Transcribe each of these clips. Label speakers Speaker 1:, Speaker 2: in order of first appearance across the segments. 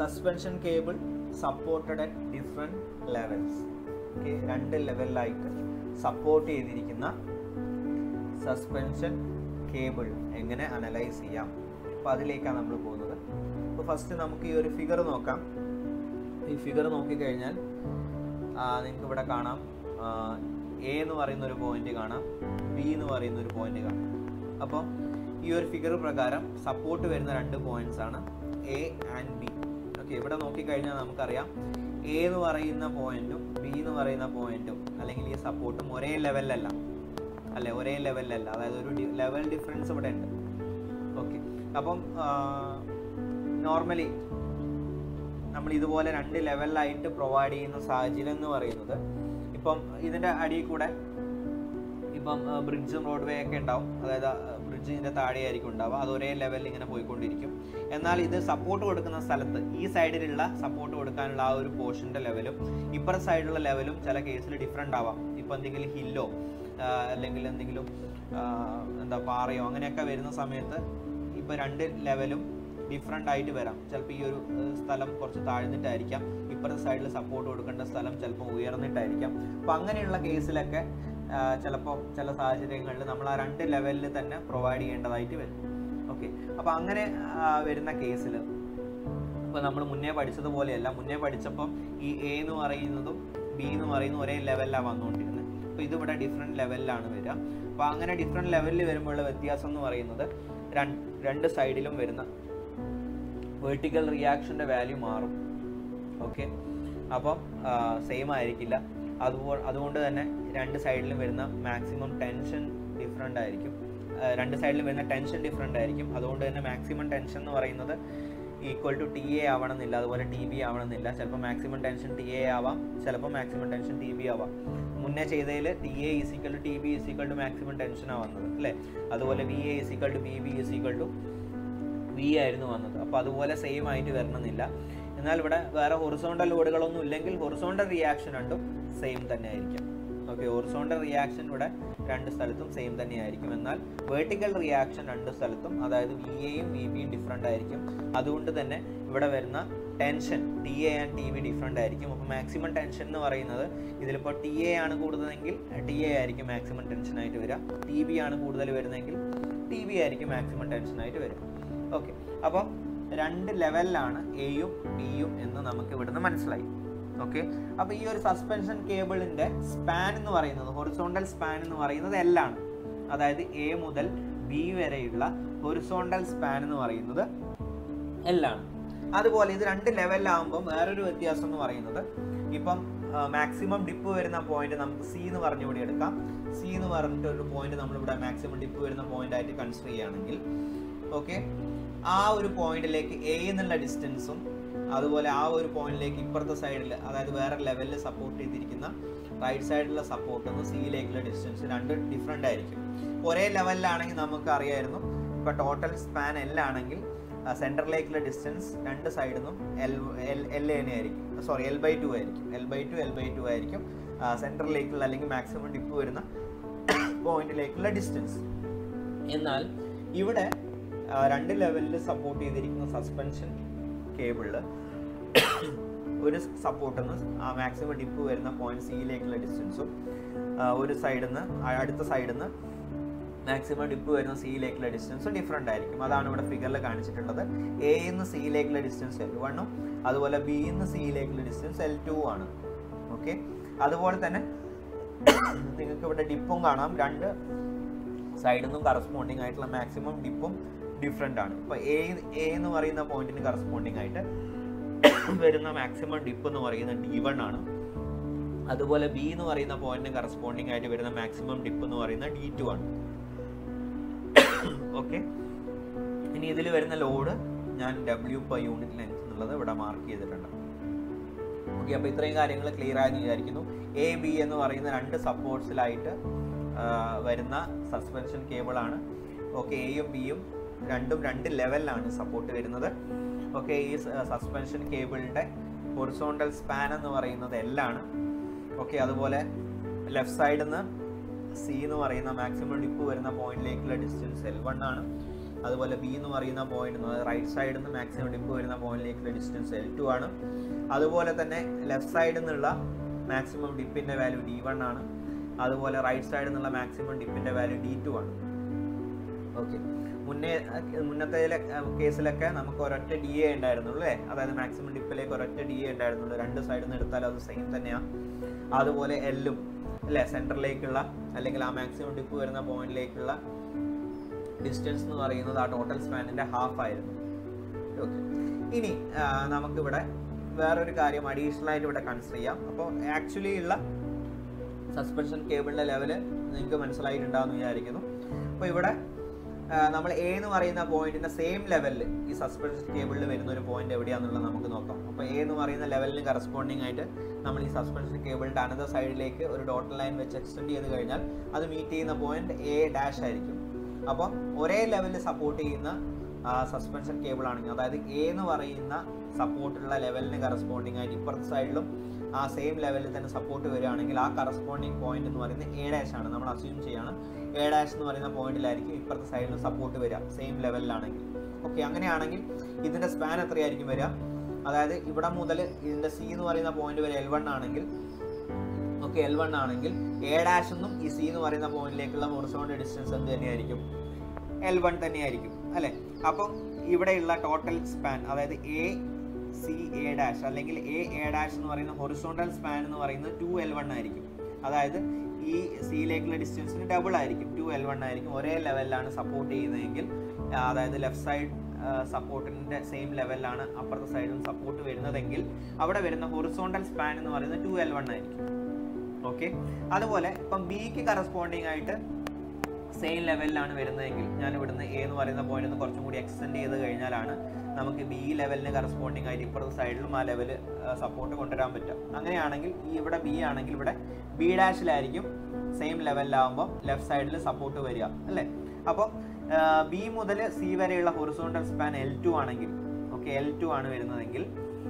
Speaker 1: suspension cable supported at different levels okay രണ്ട് ലെവലിലായിട്ട് support ചെയ്തിരിക്കുന്ന സസ്പെൻഷൻ കേബിൾ എങ്ങനെ അനലൈസ് ചെയ്യാം അപ്പോൾ അതിലേക്കാണ് നമ്മൾ പോകുന്നത് അപ്പോൾ ഫസ്റ്റ് നമുക്ക് ഈ ഒരു ഫിഗർ നോക്കാം ഈ ഫിഗർ നോക്കിക്കഴിഞ്ഞാൽ നിങ്ങൾക്ക് ഇവിടെ കാണാം എ എന്ന് പറയുന്ന ഒരു പോയിന്റ് കാണാം ബി എന്ന് പറയുന്ന ഒരു പോയിന്റ് കാണാം അപ്പോൾ ഈ ഒരു ഫിഗർ പ്രകാരം സപ്പോർട്ട് വരുന്ന രണ്ട് പോയിന്റ്സ് ആണ് എ ആൻഡ് ബി ഓക്കെ ഇവിടെ നോക്കിക്കഴിഞ്ഞാൽ നമുക്കറിയാം എ എന്ന് പറയുന്ന പോയിന്റും ബി എന്ന് പറയുന്ന പോയിന്റും അല്ലെങ്കിൽ ഈ സപ്പോർട്ടും ഒരേ ലെവലിലല്ല അല്ലെ ഒരേ ലെവലിലല്ല അതായത് ഒരു ലെവൽ ഡിഫറൻസ് ഇവിടെ ഉണ്ട് ഓക്കെ അപ്പം നോർമലി നമ്മൾ ഇതുപോലെ രണ്ട് ലെവലിലായിട്ട് പ്രൊവൈഡ് ചെയ്യുന്ന സാഹചര്യം എന്ന് പറയുന്നത് ഇപ്പം ഇതിൻ്റെ അടിയിൽ കൂടെ ഇപ്പം ബ്രിഡ്ജും റോഡ് വേ ഒക്കെ ഉണ്ടാവും അതായത് ബ്രിഡ്ജിൻ്റെ താഴെയായിരിക്കും ഉണ്ടാവുക അത് ഒരേ ലെവലിൽ ഇങ്ങനെ പോയിക്കൊണ്ടിരിക്കും എന്നാൽ ഇത് സപ്പോർട്ട് കൊടുക്കുന്ന സ്ഥലത്ത് ഈ സൈഡിലുള്ള സപ്പോർട്ട് കൊടുക്കാനുള്ള ആ ഒരു പോർഷൻ്റെ ലെവലും ഇപ്പുറ സൈഡിലുള്ള ലെവലും ചില കേസിൽ ഡിഫറെൻ്റ് ആവാം ഇപ്പം എന്തെങ്കിലും ഹില്ലോ അല്ലെങ്കിൽ എന്തെങ്കിലും എന്താ പാറയോ അങ്ങനെയൊക്കെ വരുന്ന സമയത്ത് ഇപ്പോൾ രണ്ട് ലെവലും ഡിഫറെൻ്റ് ആയിട്ട് വരാം ചിലപ്പോൾ ഈ ഒരു സ്ഥലം കുറച്ച് താഴ്ന്നിട്ടായിരിക്കാം ഇപ്പുറത്തെ സൈഡിൽ സപ്പോർട്ട് കൊടുക്കേണ്ട സ്ഥലം ചിലപ്പോൾ ഉയർന്നിട്ടായിരിക്കാം അപ്പോൾ അങ്ങനെയുള്ള കേസിലൊക്കെ ചിലപ്പോൾ ചില സാഹചര്യങ്ങളിൽ നമ്മൾ ആ രണ്ട് ലെവലിൽ തന്നെ പ്രൊവൈഡ് ചെയ്യേണ്ടതായിട്ട് വരും ഓക്കെ അപ്പോൾ അങ്ങനെ വരുന്ന കേസിൽ ഇപ്പോൾ നമ്മൾ മുന്നേ പഠിച്ചതുപോലെയല്ല മുന്നേ പഠിച്ചപ്പോൾ ഈ എ എന്ന് പറയുന്നതും ബി എന്ന് പറയുന്നതും ഒരേ ലെവലിലാണ് വന്നുകൊണ്ടിരുന്നത് അപ്പോൾ ഇതിവിടെ ഡിഫറെൻറ്റ് ലെവലിലാണ് വരിക അപ്പോൾ അങ്ങനെ ഡിഫറെൻറ്റ് ലെവലിൽ വരുമ്പോഴുള്ള വ്യത്യാസം എന്ന് പറയുന്നത് രണ്ട് സൈഡിലും വരുന്ന വേർട്ടിക്കൽ റിയാക്ഷൻ്റെ വാല്യൂ മാറും ഓക്കെ അപ്പം സെയിം ആയിരിക്കില്ല അതുപോലെ അതുകൊണ്ട് തന്നെ രണ്ട് സൈഡിലും വരുന്ന മാക്സിമം ടെൻഷൻ ഡിഫറെൻ്റ് ആയിരിക്കും രണ്ട് സൈഡിലും വരുന്ന ടെൻഷൻ ഡിഫറെൻ്റ് ആയിരിക്കും അതുകൊണ്ട് തന്നെ മാക്സിമം ടെൻഷൻ എന്ന് പറയുന്നത് ഈക്വൽ ടു ടി എ ആവണമെന്നില്ല അതുപോലെ ടി ബി ആവണമെന്നില്ല ചിലപ്പോൾ മാക്സിമം ടെൻഷൻ ടി എ ആവാം ചിലപ്പോൾ മാക്സിമം ടെൻഷൻ ടി ബി ആവാം മുന്നേ ചെയ്തതിൽ T A is equal to T B is equal to maximum ടെൻഷനാണ് വന്നത് അല്ലേ അതുപോലെ V A is equal to B B is equal to V ആയിരുന്നു വന്നത് അപ്പോൾ അതുപോലെ സെയിം ആയിട്ട് വരണമെന്നില്ല എന്നാൽ ഇവിടെ വേറെ ഹൊറിസോണ്ടൽ ലോഡുകളൊന്നും ഇല്ലെങ്കിൽ ഹൊറിസോണ്ടൽ റിയാക്ഷൻ രണ്ടും സെയിം തന്നെ ആയിരിക്കും ഓക്കെ ഹൊറിസോണ്ടൽ റിയാക്ഷൻ ഇവിടെ രണ്ട് സ്ഥലത്തും സെയിം തന്നെ ആയിരിക്കും എന്നാൽ വേർട്ടിക്കൽ റിയാക്ഷൻ രണ്ട് സ്ഥലത്തും അതായത് വി എയും വി ബിയും ഡിഫറെൻ്റ് ആയിരിക്കും അതുകൊണ്ട് തന്നെ ഇവിടെ വരുന്ന tension T A and T B different ആയിരിക്കും അപ്പോൾ മാക്സിമം ടെൻഷൻ എന്ന് പറയുന്നത് ഇതിലിപ്പോൾ ടി എ ആണ് കൂടുതലെങ്കിൽ ടി എ ആയിരിക്കും മാക്സിമം ടെൻഷനായിട്ട് വരിക ടി ബി ആണ് കൂടുതൽ വരുന്നതെങ്കിൽ ടി ബി ആയിരിക്കും മാക്സിമം ടെൻഷനായിട്ട് വരിക ഓക്കെ അപ്പം രണ്ട് ലെവലിലാണ് എയും ബിയും എന്ന് നമുക്ക് ഇവിടുന്ന് മനസ്സിലായി ഓക്കെ അപ്പോൾ ഈ ഒരു സസ്പെൻഷൻ കേബിളിൻ്റെ സ്പാൻ എന്ന് പറയുന്നത് ഹൊറിസോണ്ടൽ സ്പാൻ എന്ന് പറയുന്നത് L ആണ് അതായത് എ മുതൽ ബി വരെയുള്ള ഹൊറിസോണ്ടൽ സ്പാൻ എന്ന് പറയുന്നത് L ആണ് അതുപോലെ ഇത് രണ്ട് ലെവലിലാകുമ്പോൾ വേറൊരു വ്യത്യാസം എന്ന് പറയുന്നത് ഇപ്പം മാക്സിമം ഡിപ്പ് വരുന്ന പോയിന്റ് നമുക്ക് സി എന്ന് പറഞ്ഞ് ഇവിടെ എടുക്കാം സി എന്ന് പറഞ്ഞിട്ട് ഒരു പോയിന്റ് നമ്മളിവിടെ മാക്സിമം ഡിപ്പ് വരുന്ന പോയിന്റ് ആയിട്ട് കൺസിഡർ ചെയ്യുകയാണെങ്കിൽ ഓക്കെ ആ ഒരു പോയിന്റിലേക്ക് എ എന്നുള്ള ഡിസ്റ്റൻസും അതുപോലെ ആ ഒരു പോയിന്റിലേക്ക് ഇപ്പുറത്തെ സൈഡിൽ അതായത് വേറെ ലെവലിൽ സപ്പോർട്ട് ചെയ്തിരിക്കുന്ന റൈറ്റ് സൈഡിലുള്ള സപ്പോർട്ട് നിന്ന് സിയിലേക്കുള്ള ഡിസ്റ്റൻസ് രണ്ട് ഡിഫറെൻ്റ് ആയിരിക്കും ഒരേ ലെവലിലാണെങ്കിൽ നമുക്ക് അറിയായിരുന്നു ഇപ്പോൾ ടോട്ടൽ സ്പാൻ എൽ ആണെങ്കിൽ സെൻറ്ററിലേക്കുള്ള ഡിസ്റ്റൻസ് രണ്ട് സൈഡിൽ നിന്നും എൽ എൽ എൽ തന്നെ ആയിരിക്കും സോറി എൽ ബൈ ടു ആയിരിക്കും L by two L by two ആയിരിക്കും സെൻറ്ററിലേക്കുള്ള അല്ലെങ്കിൽ മാക്സിമം ഡിപ്പ് വരുന്ന പോയിന്റിലേക്കുള്ള ഡിസ്റ്റൻസ് എന്നാൽ ഇവിടെ രണ്ട് ലെവലിൽ സപ്പോർട്ട് ചെയ്തിരിക്കുന്ന സസ്പെൻഷൻ കേബിളിൽ ഒരു സപ്പോർട്ടിൽ നിന്ന് ആ മാക്സിമം ഡിപ്പ് വരുന്ന പോയിന്റ് സിയിലേക്കുള്ള ഡിസ്റ്റൻസും ഒരു സൈഡിൽ നിന്ന് അടുത്ത സൈഡിൽ നിന്ന് മാക്സിമം ഡിപ്പ് വരുന്ന സിയിലേക്കുള്ള ഡിസ്റ്റൻസും ഡിഫറെൻ്റ് ആയിരിക്കും അതാണ് ഇവിടെ ഫിഗറിൽ കാണിച്ചിട്ടുള്ളത് എ നിന്ന് സിയിലേക്കുള്ള ഡിസ്റ്റൻസ് എൽ വണ്ണും അതുപോലെ ബി നിന്ന് സിയിലേക്കുള്ള ഡിസ്റ്റൻസ് എൽ ടു ആണ് ഓക്കെ അതുപോലെ തന്നെ നിങ്ങൾക്ക് ഇവിടെ ഡിപ്പും കാണാം രണ്ട് സൈഡിൽ നിന്നും കറസ്പോണ്ടിങ് ആയിട്ടുള്ള മാക്സിമം ഡിപ്പും ഡിഫറെൻ്റ് ആണ് ഇപ്പോൾ എ എ എന്ന് പറയുന്ന പോയിന്റിന് കറസ്പോണ്ടിങ് ആയിട്ട് വരുന്ന മാക്സിമം ഡിപ്പ് എന്ന് പറയുന്നത് ഡി വൺ ആണ് അതുപോലെ ബി എന്ന് പറയുന്ന പോയിന്റിന് കറസ്പോണ്ടിങ് ആയിട്ട് വരുന്ന മാക്സിമം ഡിപ്പ് എന്ന് പറയുന്നത് ഡി ടു ആണ് ഓക്കെ ഇനി ഇതിൽ വരുന്ന ലോഡ് ഞാൻ ഡബ്ല്യു പെർ യൂണിറ്റ് ലെങ്ത് എന്നുള്ളത് ഇവിടെ മാർക്ക് ചെയ്തിട്ടുണ്ട് ഓക്കെ അപ്പോൾ ഇത്രയും കാര്യങ്ങൾ ക്ലിയർ ആയെന്ന് വിചാരിക്കുന്നു എ ബി എന്ന് പറയുന്ന രണ്ട് സപ്പോർട്ട്സിലായിട്ട് വരുന്ന സസ്പെൻഷൻ കേബിളാണ് ഓക്കെ എയും ബിയും രണ്ടും രണ്ട് ലെവലിലാണ് സപ്പോർട്ട് വരുന്നത് ഓക്കെ ഈ സസ്പെൻഷൻ കേബിളിൻ്റെ ഹൊറിസോണ്ടൽ സ്പാൻ എന്ന് പറയുന്നത് എല്ലാണ് ഓക്കെ അതുപോലെ ലെഫ്റ്റ് സൈഡിൽ നിന്ന് സി എന്ന് പറയുന്ന മാക്സിമം ഡിപ്പ് വരുന്ന പോയിന്റിലേക്കുള്ള ഡിസ്റ്റൻസ് എൽ വൺ ആണ് അതുപോലെ ബി എന്ന് പറയുന്ന പോയിന്റ് റൈറ്റ് സൈഡിൽ നിന്ന് മാക്സിമം ഡിപ്പ് വരുന്ന പോയിന്റിലേക്കുള്ള ഡിസ്റ്റൻസ് എൽ ടു ആണ് അതുപോലെ തന്നെ ലെഫ്റ്റ് സൈഡിൽ നിന്നുള്ള മാക്സിമം ഡിപ്പിന്റെ വാല്യൂ ഡി വൺ ആണ് അതുപോലെ റൈറ്റ് സൈഡിൽ നിന്നുള്ള മാക്സിമം ഡിപ്പിന്റെ വാല്യൂ ഡി ടു ആണ് ഓക്കെ മുന്നേ മുന്നത്തെ കേസിലൊക്കെ നമുക്ക് ഒരൊറ്റ ഡി എ ഉണ്ടായിരുന്നുള്ളൂ അല്ലേ അതായത് മാക്സിമം ഡിപ്പിലേക്ക് ഒരൊറ്റ ഡി എ ഉണ്ടായിരുന്നുള്ളൂ രണ്ട് സൈഡിൽ നിന്ന് എടുത്താൽ അത് സെയിം തന്നെയാണ് അതുപോലെ എല്ലും അല്ലേ സെൻറ്ററിലേക്കുള്ള അല്ലെങ്കിൽ ആ മാക്സിമം ഡിപ്പ് വരുന്ന പോയിന്റിലേക്കുള്ള ഡിസ്റ്റൻസ് എന്ന് പറയുന്നത് ആ ടോട്ടൽ സ്പാനിന്റെ ഹാഫ് ആയിരുന്നു ഓക്കെ ഇനി ആ, നമുക്കിവിടെ വേറൊരു കാര്യം അഡീഷണൽ ആയിട്ട് ഇവിടെ കൺസിഡർ ചെയ്യാം അപ്പോൾ ആക്ച്വലി ഉള്ള സസ്പെൻഷൻ കേബിളിന്റെ ലെവല് നിങ്ങൾക്ക് മനസ്സിലായിട്ടുണ്ടാവുമെന്ന് വിചാരിക്കുന്നു അപ്പോൾ ഇവിടെ ആ, നമ്മൾ എ എന്ന് പറയുന്ന പോയിന്റിന്റെ സെയിം ലെവലിൽ ഈ സസ്പെൻഷൻ കേബിളിൽ വരുന്ന ഒരു പോയിന്റ് എവിടെയാണെന്നുള്ളത് നമുക്ക് നോക്കാം അപ്പോൾ എ എന്ന് പറയുന്ന ലെവലിന് കറസ്പോണ്ടിങ് ആയിട്ട് നമ്മൾ ഈ സസ്പെൻഷൻ കേബിളിന്റെ അനദർ സൈഡിലേക്ക് ഒരു ഡോട്ടൽ ലൈൻ വെച്ച് എക്സ്റ്റെൻഡ് ചെയ്ത് കഴിഞ്ഞാൽ അത് മീറ്റ് ചെയ്യുന്ന പോയിന്റ് എ ഡാഷ് ആയിരിക്കും അപ്പോൾ ഒരേ ലെവലിൽ സപ്പോർട്ട് ചെയ്യുന്ന സസ്പെൻഷൻ കേബിൾ ആണെങ്കിൽ അതായത് എ എന്ന് പറയുന്ന സപ്പോർട്ടുള്ള ലെവലിന് കറസ്പോണ്ടിങ് ആയിട്ട് ഇപ്പുറത്തെ സൈഡിലും ആ സെയിം ലെവലിൽ തന്നെ സപ്പോർട്ട് വരികയാണെങ്കിൽ ആ കറസ്പോണ്ടിങ് പോയിന്റ് എന്ന് പറയുന്നത് എ ഡാഷ് ആണ് നമ്മൾ അസ്യൂം ചെയ്യാണ് എ ഡാഷ് എന്ന് പറയുന്ന പോയിന്റിലായിരിക്കും ഇപ്പുറത്തെ സൈഡിൽ സപ്പോർട്ട് വരിക സെയിം ലെവലിലാണെങ്കിൽ ഓക്കെ അങ്ങനെയാണെങ്കിൽ ഇതിന്റെ സ്പാൻ എത്രയായിരിക്കും വരിക അതായത് ഇവിടെ മുതൽ ഇതിന്റെ സി എന്ന് പറയുന്ന പോയിന്റ് വരെ എൽ വൺ ആണെങ്കിൽ ഓക്കെ എൽ വൺ ആണെങ്കിൽ എ ഡാഷ് എന്നും ഈ സി എന്ന് പറയുന്ന പോയിന്റിലേക്കുള്ള ഹൊറിസോണ്ടൽ ഡിസ്റ്റൻസ് എന്ത് തന്നെയായിരിക്കും എൽ വൺ തന്നെയായിരിക്കും അല്ലെ അപ്പം ഇവിടെയുള്ള ടോട്ടൽ സ്പാൻ അതായത് എ സി എ ഡാഷ് അല്ലെങ്കിൽ എ എ ഡാഷ് എന്ന് പറയുന്ന ഹൊറിസോണ്ടൽ സ്പാൻ എന്ന് പറയുന്നത് ടു എൽ വൺ ആയിരിക്കും അതായത് ഈ സിയിലേക്കുള്ള ഡിസ്റ്റൻസിന് ഡബിൾ ആയിരിക്കും ടു എൽ വൺ ആയിരിക്കും ഒരേ ലെവലിലാണ് സപ്പോർട്ട് ചെയ്യുന്നതെങ്കിൽ ആ, അതായത് ലെഫ്റ്റ് സൈഡ് സപ്പോർട്ടിന്റെ സെയിം ലെവലിലാണ് അപ്പുറത്തെ സൈഡും സപ്പോർട്ട് വരുന്നതെങ്കിൽ അവിടെ വരുന്ന ഹൊറിസോണ്ടൽ സ്പാൻ എന്ന് പറയുന്നത് ടു എൽ വൺ ആയിരിക്കും ഓക്കെ അതുപോലെ ഇപ്പം ബിക്ക് കറസ്പോണ്ടിങ് ആയിട്ട് സെയിം ലെവലിലാണ് വരുന്നതെങ്കിൽ ഞാൻ ഇവിടുന്ന് എ എന്ന് പറയുന്ന പോയിന്റ് ഒന്ന് കുറച്ചും കൂടി എക്സ്റ്റെൻഡ് ചെയ്ത് കഴിഞ്ഞാലാണ് നമുക്ക് ബി ലെവലിന് കറസ്പോണ്ടിങ് ആയിട്ട് ഇപ്പുറത്തെ സൈഡിലും ആ ലെവൽ സപ്പോർട്ട് കൊണ്ടുവരാൻ പറ്റും അങ്ങനെയാണെങ്കിൽ ഈ ഇവിടെ ബി ആണെങ്കിൽ ഇവിടെ ബി ഡാഷിലായിരിക്കും സെയിം ലെവലിലാവുമ്പോൾ ലെഫ്റ്റ് സൈഡിൽ സപ്പോർട്ട് വരിക അല്ലേ അപ്പോൾ ബി മുതൽ സി വരെയുള്ള ഹൊറിസോണ്ടൽ സ്പാൻ എൽ ടു ആണെങ്കിൽ ഓക്കെ എൽ ടു ആണ് വരുന്നതെങ്കിൽ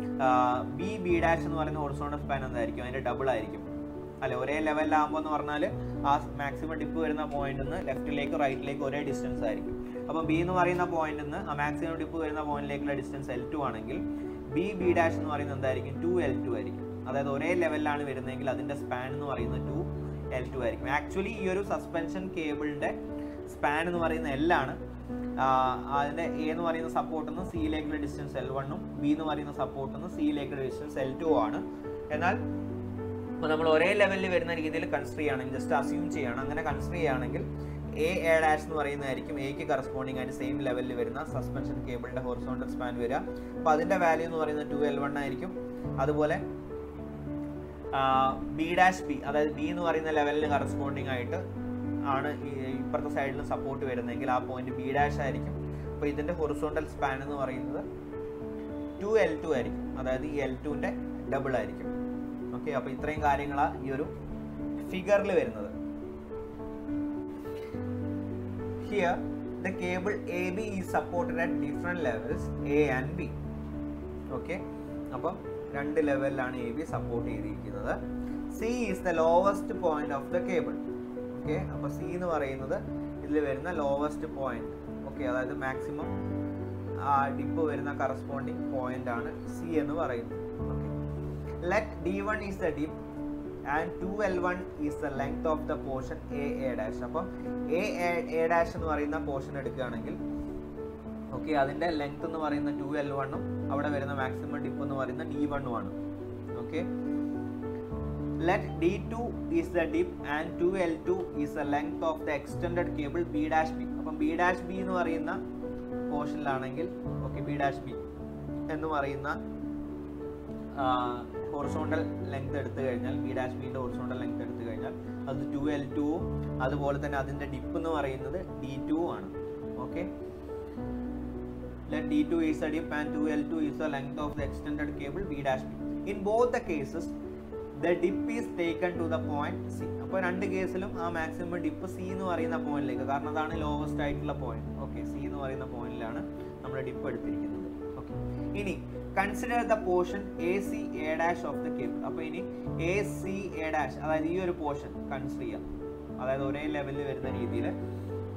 Speaker 1: ബി ബി ഡാഷ് എന്ന് പറയുന്ന ഹൊറിസോണ്ടൽ സ്പാൻ എന്തായിരിക്കും അതിന്റെ ഡബിൾ ആയിരിക്കും അല്ലെ ഒരേ ലെവലിലാകുമ്പോൾ എന്ന് പറഞ്ഞാൽ ആ മാക്സിമം ഡിപ്പ് വരുന്ന പോയിന്റ് നിന്ന് ലെഫ്റ്റിലേക്ക് റൈറ്റിലേക്ക് ഒരേ ഡിസ്റ്റൻസ് ആയിരിക്കും അപ്പോൾ ബി എന്ന് പറയുന്ന പോയിന്റ് നിന്ന് ആ മാക്സിമം ഡിപ്പ് വരുന്ന പോയിന്റിലേക്കുള്ള ഡിസ്റ്റൻസ് എൽ ടു ആണെങ്കിൽ ബി ബി ഡാഷ് എന്ന് പറയുന്നത് എന്തായിരിക്കും ടു എൽ ടു ആയിരിക്കും അതായത് ഒരേ ലെവലിലാണ് വരുന്നതെങ്കിൽ അതിന്റെ സ്പാൻ എന്ന് പറയുന്നത് ടു എൽ ടു ആയിരിക്കും ആക്ച്വലി ഈ ഒരു സസ്പെൻഷൻ കേബിളിന്റെ സ്പാൻ എന്ന് പറയുന്ന L ആണ് അതിന്റെ എ എന്ന് പറയുന്ന സപ്പോർട്ടിൽ നിന്ന് സിയിലേക്കുള്ള ഡിസ്റ്റൻസ് എൽ വണ്ണും ബി എന്ന് പറയുന്ന സപ്പോർട്ടിൽ നിന്ന് സിയിലേക്കുള്ള ഡിസ്റ്റൻസ് എൽ ടു ആണ് എന്നാൽ അപ്പോൾ നമ്മൾ ഒരേ ലെവലിൽ വരുന്ന രീതിയിൽ കൺസിഡർ ചെയ്യുകയാണെങ്കിൽ ജസ്റ്റ് അസ്യൂം ചെയ്യണം അങ്ങനെ കൺസിഡർ ചെയ്യുകയാണെങ്കിൽ എ എ ഡാഷ് എന്ന് പറയുന്നതായിരിക്കും എക്ക് കറസ്പോണ്ടിങ് ആയിട്ട് സെയിം ലെവലിൽ വരുന്ന സസ്പെൻഷൻ കേബിളിന്റെ ഹോറിസോണ്ടൽ സ്പാൻ വരിക അപ്പോൾ അതിന്റെ വാല്യൂ എന്ന് പറയുന്നത് ടു എൽ വൺ ആയിരിക്കും അതുപോലെ ബി ഡാഷ് ബി അതായത് ബി എന്ന് പറയുന്ന ലെവലിന് കറസ്പോണ്ടിങ് ആയിട്ട് ആണ് ഈ ഇപ്പുറത്തെ സൈഡിൽ സപ്പോർട്ട് വരുന്നതെങ്കിൽ ആ പോയിന്റ് ബി ഡാഷ് ആയിരിക്കും അപ്പോൾ ഇതിന്റെ ഹൊറിസോണ്ടൽ സ്പാൻ എന്ന് പറയുന്നത് ടു എൽ ടു ആയിരിക്കും അതായത് ഈ എൽ ടുവിന്റെ ഡബിൾ ആയിരിക്കും ഓക്കെ അപ്പോൾ ഇത്രയും കാര്യങ്ങളാണ് ഈ ഒരു ഫിഗറിൽ വരുന്നത് here the cable A B is supported at different levels A and B okay അപ്പം രണ്ട് ലെവലിലാണ് എ ബി സപ്പോർട്ട് ചെയ്തിരിക്കുന്നത് C is the lowest point of the cable okay അപ്പോൾ സി എന്ന് പറയുന്നത് ഇതിൽ വരുന്ന ലോവസ്റ്റ് പോയിന്റ് ഓക്കെ അതായത് മാക്സിമം ആ ഡിപ്പ് വരുന്ന കറസ്പോണ്ടിങ് പോയിന്റ് ആണ് സി എന്ന് പറയുന്നത് okay let D one is the dip and two L one is the length of the portion A A dash അപ്പം എ എ ഡാഷ് എന്ന് പറയുന്ന portion എടുക്കുകയാണെങ്കിൽ ഓക്കെ അതിന്റെ ലെങ്ത് എന്ന് പറയുന്ന ടു എൽ വണ്ണും അവിടെ വരുന്ന മാക്സിമം ഡിപ്പ് എന്ന് പറയുന്ന ഡി വണ്ണും ആണ് okay let D two is the dip and two L two is the length of the extended cable B dash B അപ്പം ബി ഡാഷ് ബി എന്ന് പറയുന്ന പോർഷനിലാണെങ്കിൽ ഓക്കെ ബി ഡാഷ് ബി എന്ന് പറയുന്ന ഹോറിസോണ്ടൽ ലെങ്ത് എടുത്തു കഴിഞ്ഞാൽ ബി ഡാഷ് ബിന്റെ horizontal length എടുത്തു കഴിഞ്ഞാൽ അത് ടു എൽ ടുവും അതുപോലെ തന്നെ അതിന്റെ ഡിപ്പ് എന്ന് പറയുന്നത് ഡി ടു ആണ് okay let d2 is the dip and 2l2 is the length of the extended cable b dash b in both the cases the dip is taken to the point c അപ്പോൾ രണ്ട് കേസിലും ആ maximum dip C എന്ന് പറയുന്ന പോയിന്റിലേക്ക് കാരണം അതാണ് lowest ആയിട്ടുള്ള പോയിന്റ് ഓക്കെ സി എന്ന് പറയുന്ന പോയിന്റിലാണ് നമ്മൾ ഡിപ്പ് എടുത്തിരിക്കുന്നത് ഓക്കെ ഇനി consider the portion A C A dash of the cable അപ്പോൾ ഇനി എ സി എ ഡാഷ് അതായത് ഈ ഒരു പോർഷൻ കൺസിഡർ ചെയ്യാം അതായത് ഒരേ ലെവലിൽ വരുന്ന രീതിയിൽ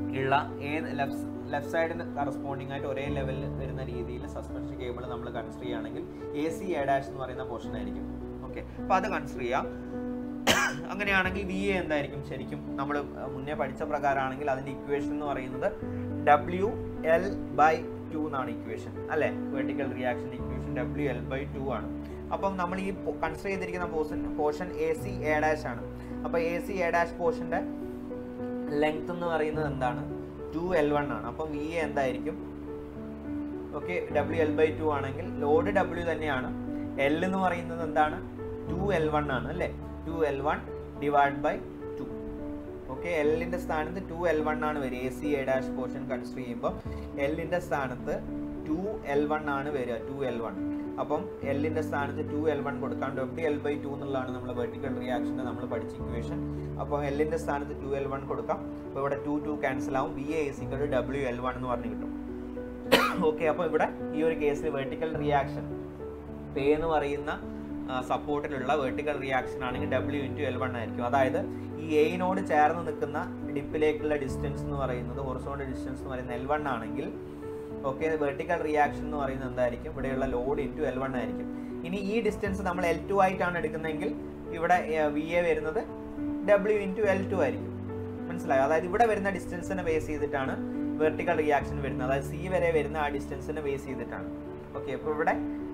Speaker 1: ഉള്ള ഏത് ലെഫ്റ്റ് ലെഫ്റ്റ് സൈഡിന് കറസ്പോണ്ടിങ് ആയിട്ട് ഒരേ ലെവലിൽ വരുന്ന രീതിയിൽ സസ്പെൻഷൻ കേബിൾ നമ്മൾ കൺസിഡർ ചെയ്യുകയാണെങ്കിൽ എ സി എ ഡാഷ് എന്ന് പറയുന്ന പോർഷൻ ആയിരിക്കും ഓക്കെ അപ്പോൾ അത് കൺസിഡർ ചെയ്യാം അങ്ങനെയാണെങ്കിൽ വി എ എന്തായിരിക്കും ശരിക്കും നമ്മൾ മുന്നേ പഠിച്ച പ്രകാരമാണെങ്കിൽ അതിൻ്റെ ഇക്വേഷൻ എന്ന് പറയുന്നത് ഡബ്ല്യു എൽ ബൈ ടു എന്നാണ് ഇക്വേഷൻ അല്ലേ vertical reaction equation W L by two ആണ് അപ്പം നമ്മൾ ഈ കൺസിഡർ ചെയ്തിരിക്കുന്ന portion portion A C A dash ആണ് അപ്പോൾ എ സി എ ഡാഷ് പോർഷൻ്റെ ലെങ്ത് എന്ന് പറയുന്നത് എന്താണ് ടു എൽ വൺ ആണ് അപ്പം വി എ എന്തായിരിക്കും okay W L by two ആണെങ്കിൽ ലോഡ് ഡബ്ല്യു തന്നെയാണ് എൽ എന്ന് പറയുന്നത് എന്താണ് ടു എൽ വൺ ആണ് അല്ലേ two L one divide by two okay എല്ലിൻ്റെ സ്ഥാനത്ത് ടു എൽ വൺ ആണ് വരിക A C A dash portion consider ചെയ്യുമ്പോൾ എല്ലിൻ്റെ സ്ഥാനത്ത് ടു എൽ വൺ ആണ് വരിക ടു എൽ വൺ അപ്പം എല്ലിൻ്റെ സ്ഥാനത്ത് ടു എൽ വൺ കൊടുക്കാൻ ഡബ്ല്യു എൽ ബൈ ടു എന്നുള്ളതാണ് നമ്മൾ വെർട്ടിക്കൽ റിയാക്ഷന് നമ്മൾ പഠിച്ച ഇക്വേഷൻ അപ്പോൾ എല്ലിൻ്റെ സ്ഥാനത്ത് ടു എൽ വൺ കൊടുക്കാം അപ്പോൾ ഇവിടെ ടു ടു ക്യാൻസൽ ആവും V A is equal W L one എന്ന് പറഞ്ഞ് കിട്ടും ഓക്കെ അപ്പോൾ ഇവിടെ ഈ ഒരു കേസിൽ വെർട്ടിക്കൽ റിയാക്ഷൻ പേ എന്ന് പറയുന്ന സപ്പോർട്ടിലുള്ള വെർട്ടിക്കൽ റിയാക്ഷൻ ആണെങ്കിൽ ഡബ്ല്യു ഇൻറ്റു എൽ വൺ ആയിരിക്കും അതായത് ഈ എയിനോട് ചേർന്ന് നിൽക്കുന്ന ഡിപ്പിലേക്കുള്ള ഡിസ്റ്റൻസ് എന്ന് പറയുന്നത് ഹൊറിസോണ്ട് ഡിസ്റ്റൻസ് എന്ന് പറയുന്നത് എൽ വൺ ആണെങ്കിൽ ഓക്കെ വെർട്ടിക്കൽ റിയാക്ഷൻ എന്ന് പറയുന്നത് എന്തായിരിക്കും ഇവിടെയുള്ള ലോഡ് ഇൻറ്റു എൽ വൺ ആയിരിക്കും ഇനി ഈ ഡിസ്റ്റൻസ് നമ്മൾ എൽ ടു ആയിട്ടാണ് എടുക്കുന്നതെങ്കിൽ ഇവിടെ വി എ വരുന്നത് ഡബ്ല്യു ഇൻറ്റു എൽ ടു ആയിരിക്കും മനസ്സിലായോ അതായത് ഇവിടെ വരുന്ന ഡിസ്റ്റൻസിനെ ബേസ് ചെയ്തിട്ടാണ് വെർട്ടിക്കൽ റിയാക്ഷൻ വരുന്നത് അതായത് സി വരെ വരുന്ന ആ ഡിസ്റ്റൻസിനെ ബേസ് ചെയ്തിട്ടാണ് ഓക്കെ അപ്പോൾ ഇവിടെ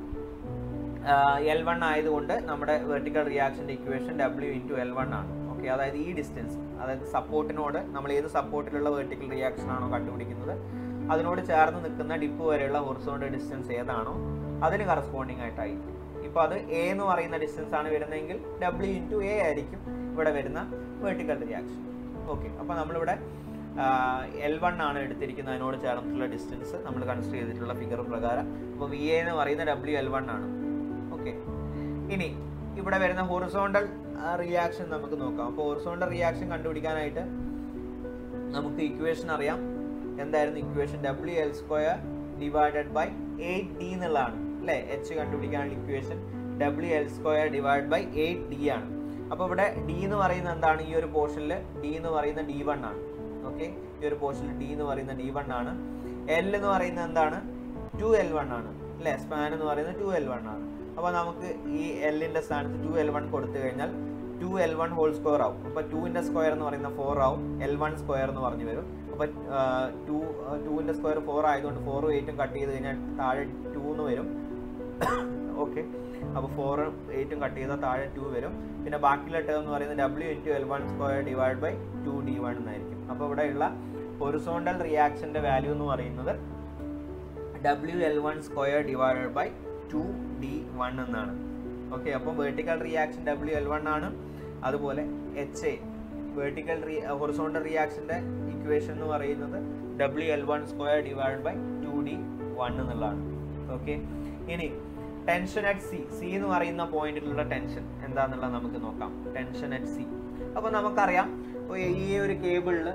Speaker 1: എൽ വൺ ആയതുകൊണ്ട് നമ്മുടെ വെർട്ടിക്കൽ റിയാക്ഷൻ്റെ equation W into L one ആണ് ഓക്കെ അതായത് ഈ ഡിസ്റ്റൻസ് അതായത് സപ്പോർട്ടിനോട് നമ്മൾ ഏത് സപ്പോർട്ടിലുള്ള വെർട്ടിക്കൽ റിയാക്ഷൻ ആണോ കണ്ടുപിടിക്കുന്നത് അതിനോട് ചേർന്ന് നിൽക്കുന്ന ഡിപ്പ് വരെയുള്ള ഹൊറിസോണ്ട് ഡിസ്റ്റൻസ് ഏതാണോ അതിന് കറസ്പോണ്ടിങ് ആയിട്ടായിരിക്കും ഇപ്പോൾ അത് എ എന്ന് പറയുന്ന ഡിസ്റ്റൻസ് ആണ് വരുന്നതെങ്കിൽ ഡബ്ല്യു ഇൻറ്റു എ ആയിരിക്കും ഇവിടെ വരുന്ന വെർട്ടിക്കൽ റിയാക്ഷൻ ഓക്കെ അപ്പോൾ നമ്മളിവിടെ എൽ വൺ ആണ് എടുത്തിരിക്കുന്നത് അതിനോട് ചേർന്നിട്ടുള്ള ഡിസ്റ്റൻസ് നമ്മൾ കൺസിഡർ ചെയ്തിട്ടുള്ള ഫിഗർ പ്രകാരം അപ്പോൾ വി എ എന്ന് പറയുന്ന ഡബ്ല്യു എൽ വൺ ആണ് ഓക്കെ ഇനി ഇവിടെ വരുന്ന ഹൊറിസോണ്ടൽ റിയാക്ഷൻ നമുക്ക് നോക്കാം അപ്പോൾ ഹൊറിസോണ്ടൽ റിയാക്ഷൻ കണ്ടുപിടിക്കാനായിട്ട് നമുക്ക് ഇക്വേഷൻ അറിയാം എന്തായിരുന്നു equation W L square divided by eight D എന്നുള്ളതാണ് അല്ലേ എച്ച് കണ്ടുപിടിക്കാനുള്ള equation W L square divide by eight D ആണ് അപ്പോൾ ഇവിടെ ഡി എന്ന് പറയുന്നത് എന്താണ് ഈ ഒരു പോർഷനിൽ ഡി എന്ന് പറയുന്ന ഡി വൺ ആണ് ഓക്കെ ഈ ഒരു പോർഷനിൽ ഡി എന്ന് പറയുന്ന ഡി വൺ ആണ് എൽ എന്ന് പറയുന്നത് എന്താണ് ടു എൽ വൺ ആണ് അല്ലേ സ്പാൻ എന്ന് പറയുന്നത് ടു എൽ വൺ ആണ് അപ്പോൾ നമുക്ക് ഈ എല്ലിൻ്റെ സ്ഥാനത്ത് ടു എൽ വൺ കൊടുത്തു കഴിഞ്ഞാൽ two L one whole square ആവും അപ്പോൾ ടുവിൻ്റെ സ്ക്വയർ എന്ന് പറയുന്ന ഫോർ ആവും എൽ വൺ സ്ക്വയർ എന്ന് പറഞ്ഞു വരും അപ്പോൾ ടു ടുവിൻ്റെ സ്ക്വയർ ഫോർ ആയതുകൊണ്ട് ഫോറും എയ്റ്റും കട്ട് ചെയ്ത് കഴിഞ്ഞാൽ താഴെ ടു എന്ന് വരും ഓക്കെ അപ്പോൾ ഫോറും എയ്റ്റും കട്ട് ചെയ്താൽ താഴെ ടു വരും പിന്നെ ബാക്കിയുള്ള ടേം എന്ന് പറയുന്നത് W into L one square divide by two D one എന്നായിരിക്കും അപ്പോൾ ഇവിടെയുള്ള ഹൊറിസോണ്ടൽ റിയാക്ഷൻ്റെ വാല്യൂ എന്ന് പറയുന്നത് W L one square divided by two D one എന്നാണ് ഓക്കെ അപ്പം vertical reaction W L one ആണ് അതുപോലെ H A vertical re horizontal റിയാക്ഷൻ്റെ ഇക്വേഷൻ എന്ന് പറയുന്നത് W L one square divide by two D one എന്നുള്ളതാണ് ഓക്കെ ഇനി tension at C C എന്ന് പറയുന്ന പോയിന്റിലുള്ള ടെൻഷൻ എന്താണെന്നുള്ളത് നമുക്ക് നോക്കാം ടെൻഷൻ അറ്റ് സി അപ്പോൾ നമുക്കറിയാം ഇപ്പോൾ ഈ ഒരു കേബിളിൽ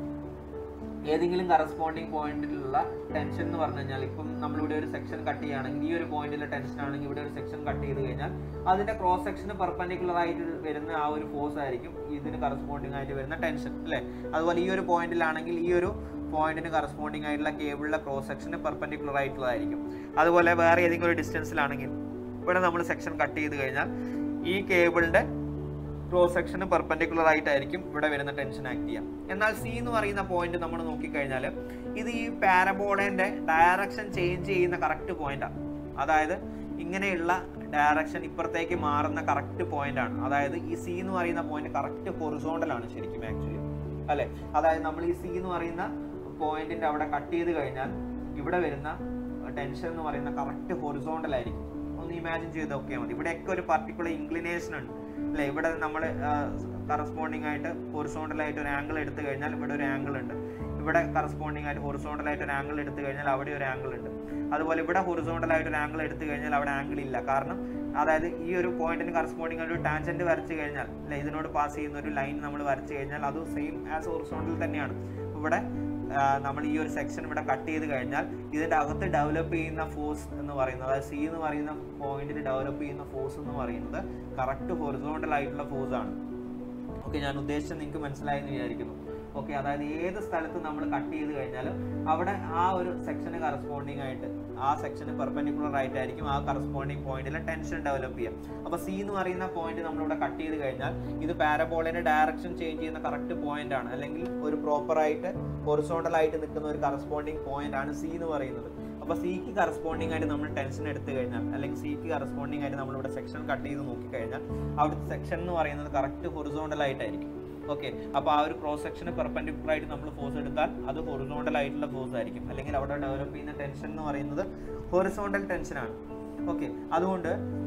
Speaker 1: ഏതെങ്കിലും കറസ്പോണ്ടിങ് പോയിന്റിലുള്ള ടെൻഷൻ എന്ന് പറഞ്ഞു കഴിഞ്ഞാൽ ഇപ്പം നമ്മളിവിടെ ഒരു സെക്ഷൻ കട്ട് ചെയ്യുകയാണെങ്കിൽ ഈ ഒരു പോയിന്റിലെ ടെൻഷൻ ആണെങ്കിൽ ഇവിടെ ഒരു സെക്ഷൻ കട്ട് ചെയ്ത് കഴിഞ്ഞാൽ അതിന്റെ ക്രോസ് സെക്ഷന് പെർപെൻഡിക്കുലർ ആയിട്ട് വരുന്ന ആ ഒരു ഫോഴ്സ് ആയിരിക്കും ഇതിന് കറസ്പോണ്ടിങ് ആയിട്ട് വരുന്ന ടെൻഷൻ അല്ലേ അതുപോലെ ഈ ഒരു പോയിന്റിലാണെങ്കിൽ ഈ ഒരു പോയിന്റിന് കറസ്പോണ്ടിങ് ആയിട്ടുള്ള കേബിളിലെ ക്രോസ് സെക്ഷന് പെർപെൻഡിക്കുലർ ആയിട്ടുള്ളതായിരിക്കും അതുപോലെ വേറെ ഏതെങ്കിലും ഒരു ഡിസ്റ്റൻസിലാണെങ്കിൽ ഇവിടെ നമ്മൾ സെക്ഷൻ കട്ട് ചെയ്ത് കഴിഞ്ഞാൽ ഈ കേബിളിന്റെ ക്രോസ് സെക്ഷന് പെർപെൻഡിക്കുലർ ആയിട്ടായിരിക്കും ഇവിടെ വരുന്ന ടെൻഷൻ ആക്ട് ചെയ്യാം എന്നാൽ സി എന്ന് പറയുന്ന പോയിന്റ് നമ്മൾ നോക്കിക്കഴിഞ്ഞാൽ ഇത് ഈ പാരബോളേന്റെ ഡയറക്ഷൻ ചേഞ്ച് ചെയ്യുന്ന കറക്റ്റ് പോയിന്റാണ് അതായത് ഇങ്ങനെയുള്ള ഡയറക്ഷൻ ഇപ്പുറത്തേക്ക് മാറുന്ന കറക്റ്റ് പോയിന്റ് ആണ് അതായത് ഈ സി എന്ന് പറയുന്ന പോയിന്റ് കറക്റ്റ് ഹൊറിസോണ്ടലാണ് ശരിക്കും ആക്ച്വലി അല്ലെ അതായത് നമ്മൾ ഈ സി എന്ന് പറയുന്ന പോയിന്റിന്റെ അവിടെ കട്ട് ചെയ്ത് കഴിഞ്ഞാൽ ഇവിടെ വരുന്ന ടെൻഷൻ എന്ന് പറയുന്ന കറക്റ്റ് ഹൊറിസോണ്ടൽ ആയിരിക്കും ഒന്ന് ഇമാജിൻ ചെയ്ത് നോക്കിയാൽ മതി ഇവിടെയൊക്കെ ഒരു പർട്ടിക്കുലർ ഇൻക്ലിനേഷൻ ഉണ്ട് അല്ലേ ഇവിടെ നമ്മൾ കറസ്പോണ്ടിങ് ആയിട്ട് ഹൊറിസോണ്ടൽ ആയിട്ട് ഒരു ആംഗിൾ എടുത്തു കഴിഞ്ഞാൽ ഇവിടെ ഒരു ആംഗിൾ ഉണ്ട് ഇവിടെ കറസ്പോണ്ടിങ് ആയിട്ട് ഹൊറിസോണ്ടൽ ആയിട്ട് ഒരു ആംഗിൾ എടുത്തു കഴിഞ്ഞാൽ അവിടെ ഒരു ആംഗിൾ ഉണ്ട് അതുപോലെ ഇവിടെ ഹൊറിസോണ്ടൽ ആയിട്ട് ഒരു ആംഗിൾ എടുത്തു കഴിഞ്ഞാൽ അവിടെ ആംഗിൾ ഇല്ല കാരണം അതായത് ഈ ഒരു പോയിന്റിന് കറസ്പോണ്ടിങ് ആയിട്ട് ഒരു ടാൻജന്റ് വരച്ചു കഴിഞ്ഞാൽ അല്ലെ ഇതിനോട് പാസ് ചെയ്യുന്ന ഒരു ലൈൻ നമ്മൾ വരച്ചു കഴിഞ്ഞാൽ അത് സെയിം ആസ് ഹൊറിസോണ്ടൽ തന്നെയാണ് ഇവിടെ നമ്മൾ ഈ ഒരു സെക്ഷൻ ഇവിടെ കട്ട് ചെയ്ത് കഴിഞ്ഞാൽ ഇതിൻ്റെ അകത്ത് ഡെവലപ്പ് ചെയ്യുന്ന ഫോഴ്സ് എന്ന് പറയുന്നത് അതായത് സി എന്ന് പറയുന്ന പോയിന്റിൽ ഡെവലപ്പ് ചെയ്യുന്ന ഫോഴ്സ് എന്ന് പറയുന്നത് കറക്റ്റ് ഹൊറിസോണ്ടൽ ആയിട്ടുള്ള ഫോഴ്സ് ആണ് ഓക്കെ ഞാൻ ഉദ്ദേശിച്ചത് നിങ്ങൾക്ക് മനസ്സിലായെന്ന് വിചാരിക്കുന്നു ഓക്കെ അതായത് ഏത് സ്ഥലത്ത് നമ്മൾ കട്ട് ചെയ്ത് കഴിഞ്ഞാലും അവിടെ ആ ഒരു സെക്ഷന് കറസ്പോണ്ടിങ് ആയിട്ട് ആ സെക്ഷന് പെർപെൻഡിക്കുലർ ആയിട്ടായിരിക്കും ആ കറസ്പോണ്ടിങ് പോയിന്റിലെ ടെൻഷൻ ഡെവലപ്പ് ചെയ്യുക അപ്പോൾ സി എന്ന് പറയുന്ന പോയിന്റ് നമ്മളിവിടെ കട്ട് ചെയ്ത് കഴിഞ്ഞാൽ ഇത് പാരബോളിന്റെ ഡയറക്ഷൻ ചേഞ്ച് ചെയ്യുന്ന കറക്റ്റ് പോയിന്റ് ആണ് അല്ലെങ്കിൽ ഒരു പ്രോപ്പർ ആയിട്ട് ഹൊറിസോണ്ടൽ ആയിട്ട് നിൽക്കുന്ന ഒരു കറസ്പോണ്ടിങ് പോയിന്റ് ആണ് സി എന്ന് പറയുന്നത് അപ്പോൾ സിക്ക് കറസ്പോണ്ടിങ് ആയിട്ട് നമ്മൾ ടെൻഷൻ എടുത്തു കഴിഞ്ഞാൽ അല്ലെങ്കിൽ സിക്ക് കറസ്പോണ്ടിങ് ആയിട്ട് നമ്മളിവിടെ സെക്ഷൻ കട്ട് ചെയ്ത് നോക്കിക്കഴിഞ്ഞാൽ അവിടുത്തെ സെക്ഷൻ എന്ന് പറയുന്നത് കറക്റ്റ് ഹൊറിസോണ്ടൽ ആയിട്ടായിരിക്കും ഓക്കെ അപ്പോൾ ആ ഒരു ക്രോസ് സെക്ഷന് പെർപെൻഡിക്കുലർ ആയിട്ട് നമ്മൾ ഫോഴ്സ് എടുത്താൽ അത് ഹൊറിസോണ്ടൽ ആയിട്ടുള്ള ഫോഴ്സ് ആയിരിക്കും അല്ലെങ്കിൽ അവിടെ ഡെവലപ്പ് ചെയ്യുന്ന ടെൻഷൻ എന്ന് പറയുന്നത് ഹൊറിസോണ്ടൽ ടെൻഷനാണ് ഓക്കെ അതുകൊണ്ട്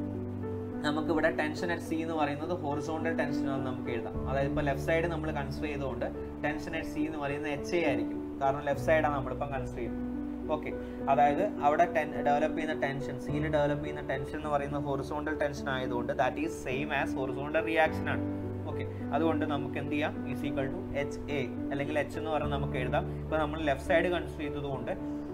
Speaker 1: നമുക്ക് ഇവിടെ ടെൻഷൻ അറ്റ് സി എന്ന് പറയുന്നത് ഹോറിസോണ്ടൽ ടെൻഷൻ ആണെന്ന് നമുക്ക് എഴുതാം അതായത് ഇപ്പോൾ ലെഫ്റ്റ് സൈഡ് നമ്മൾ കൺസിഡർ ചെയ്തുകൊണ്ട് ടെൻഷൻ അറ്റ് സി എന്ന് പറയുന്നത് എച്ച് എ ആയിരിക്കും കാരണം ലെഫ്റ്റ് സൈഡാണ് നമ്മളിപ്പം കൺസിഡർ ചെയ്യുന്നത് ഓക്കെ അതായത് അവിടെ ടെൻ ഡെവലപ്പ് ചെയ്യുന്ന ടെൻഷൻ സിയിൽ ഡെവലപ്പ് ചെയ്യുന്ന ടെൻഷൻ എന്ന് പറയുന്നത് ഹൊറിസോണ്ടൽ ടെൻഷൻ ആയതുകൊണ്ട് that is same as horizontal reaction ആണ് ഓക്കെ അതുകൊണ്ട് നമുക്ക് എന്ത് ചെയ്യാം is equal to H A അല്ലെങ്കിൽ എച്ച് എന്ന് പറഞ്ഞാൽ നമുക്ക് എഴുതാം ഇപ്പോൾ നമ്മൾ ലെഫ്റ്റ് സൈഡ് കൺസിഡർ ചെയ്തതുകൊണ്ട്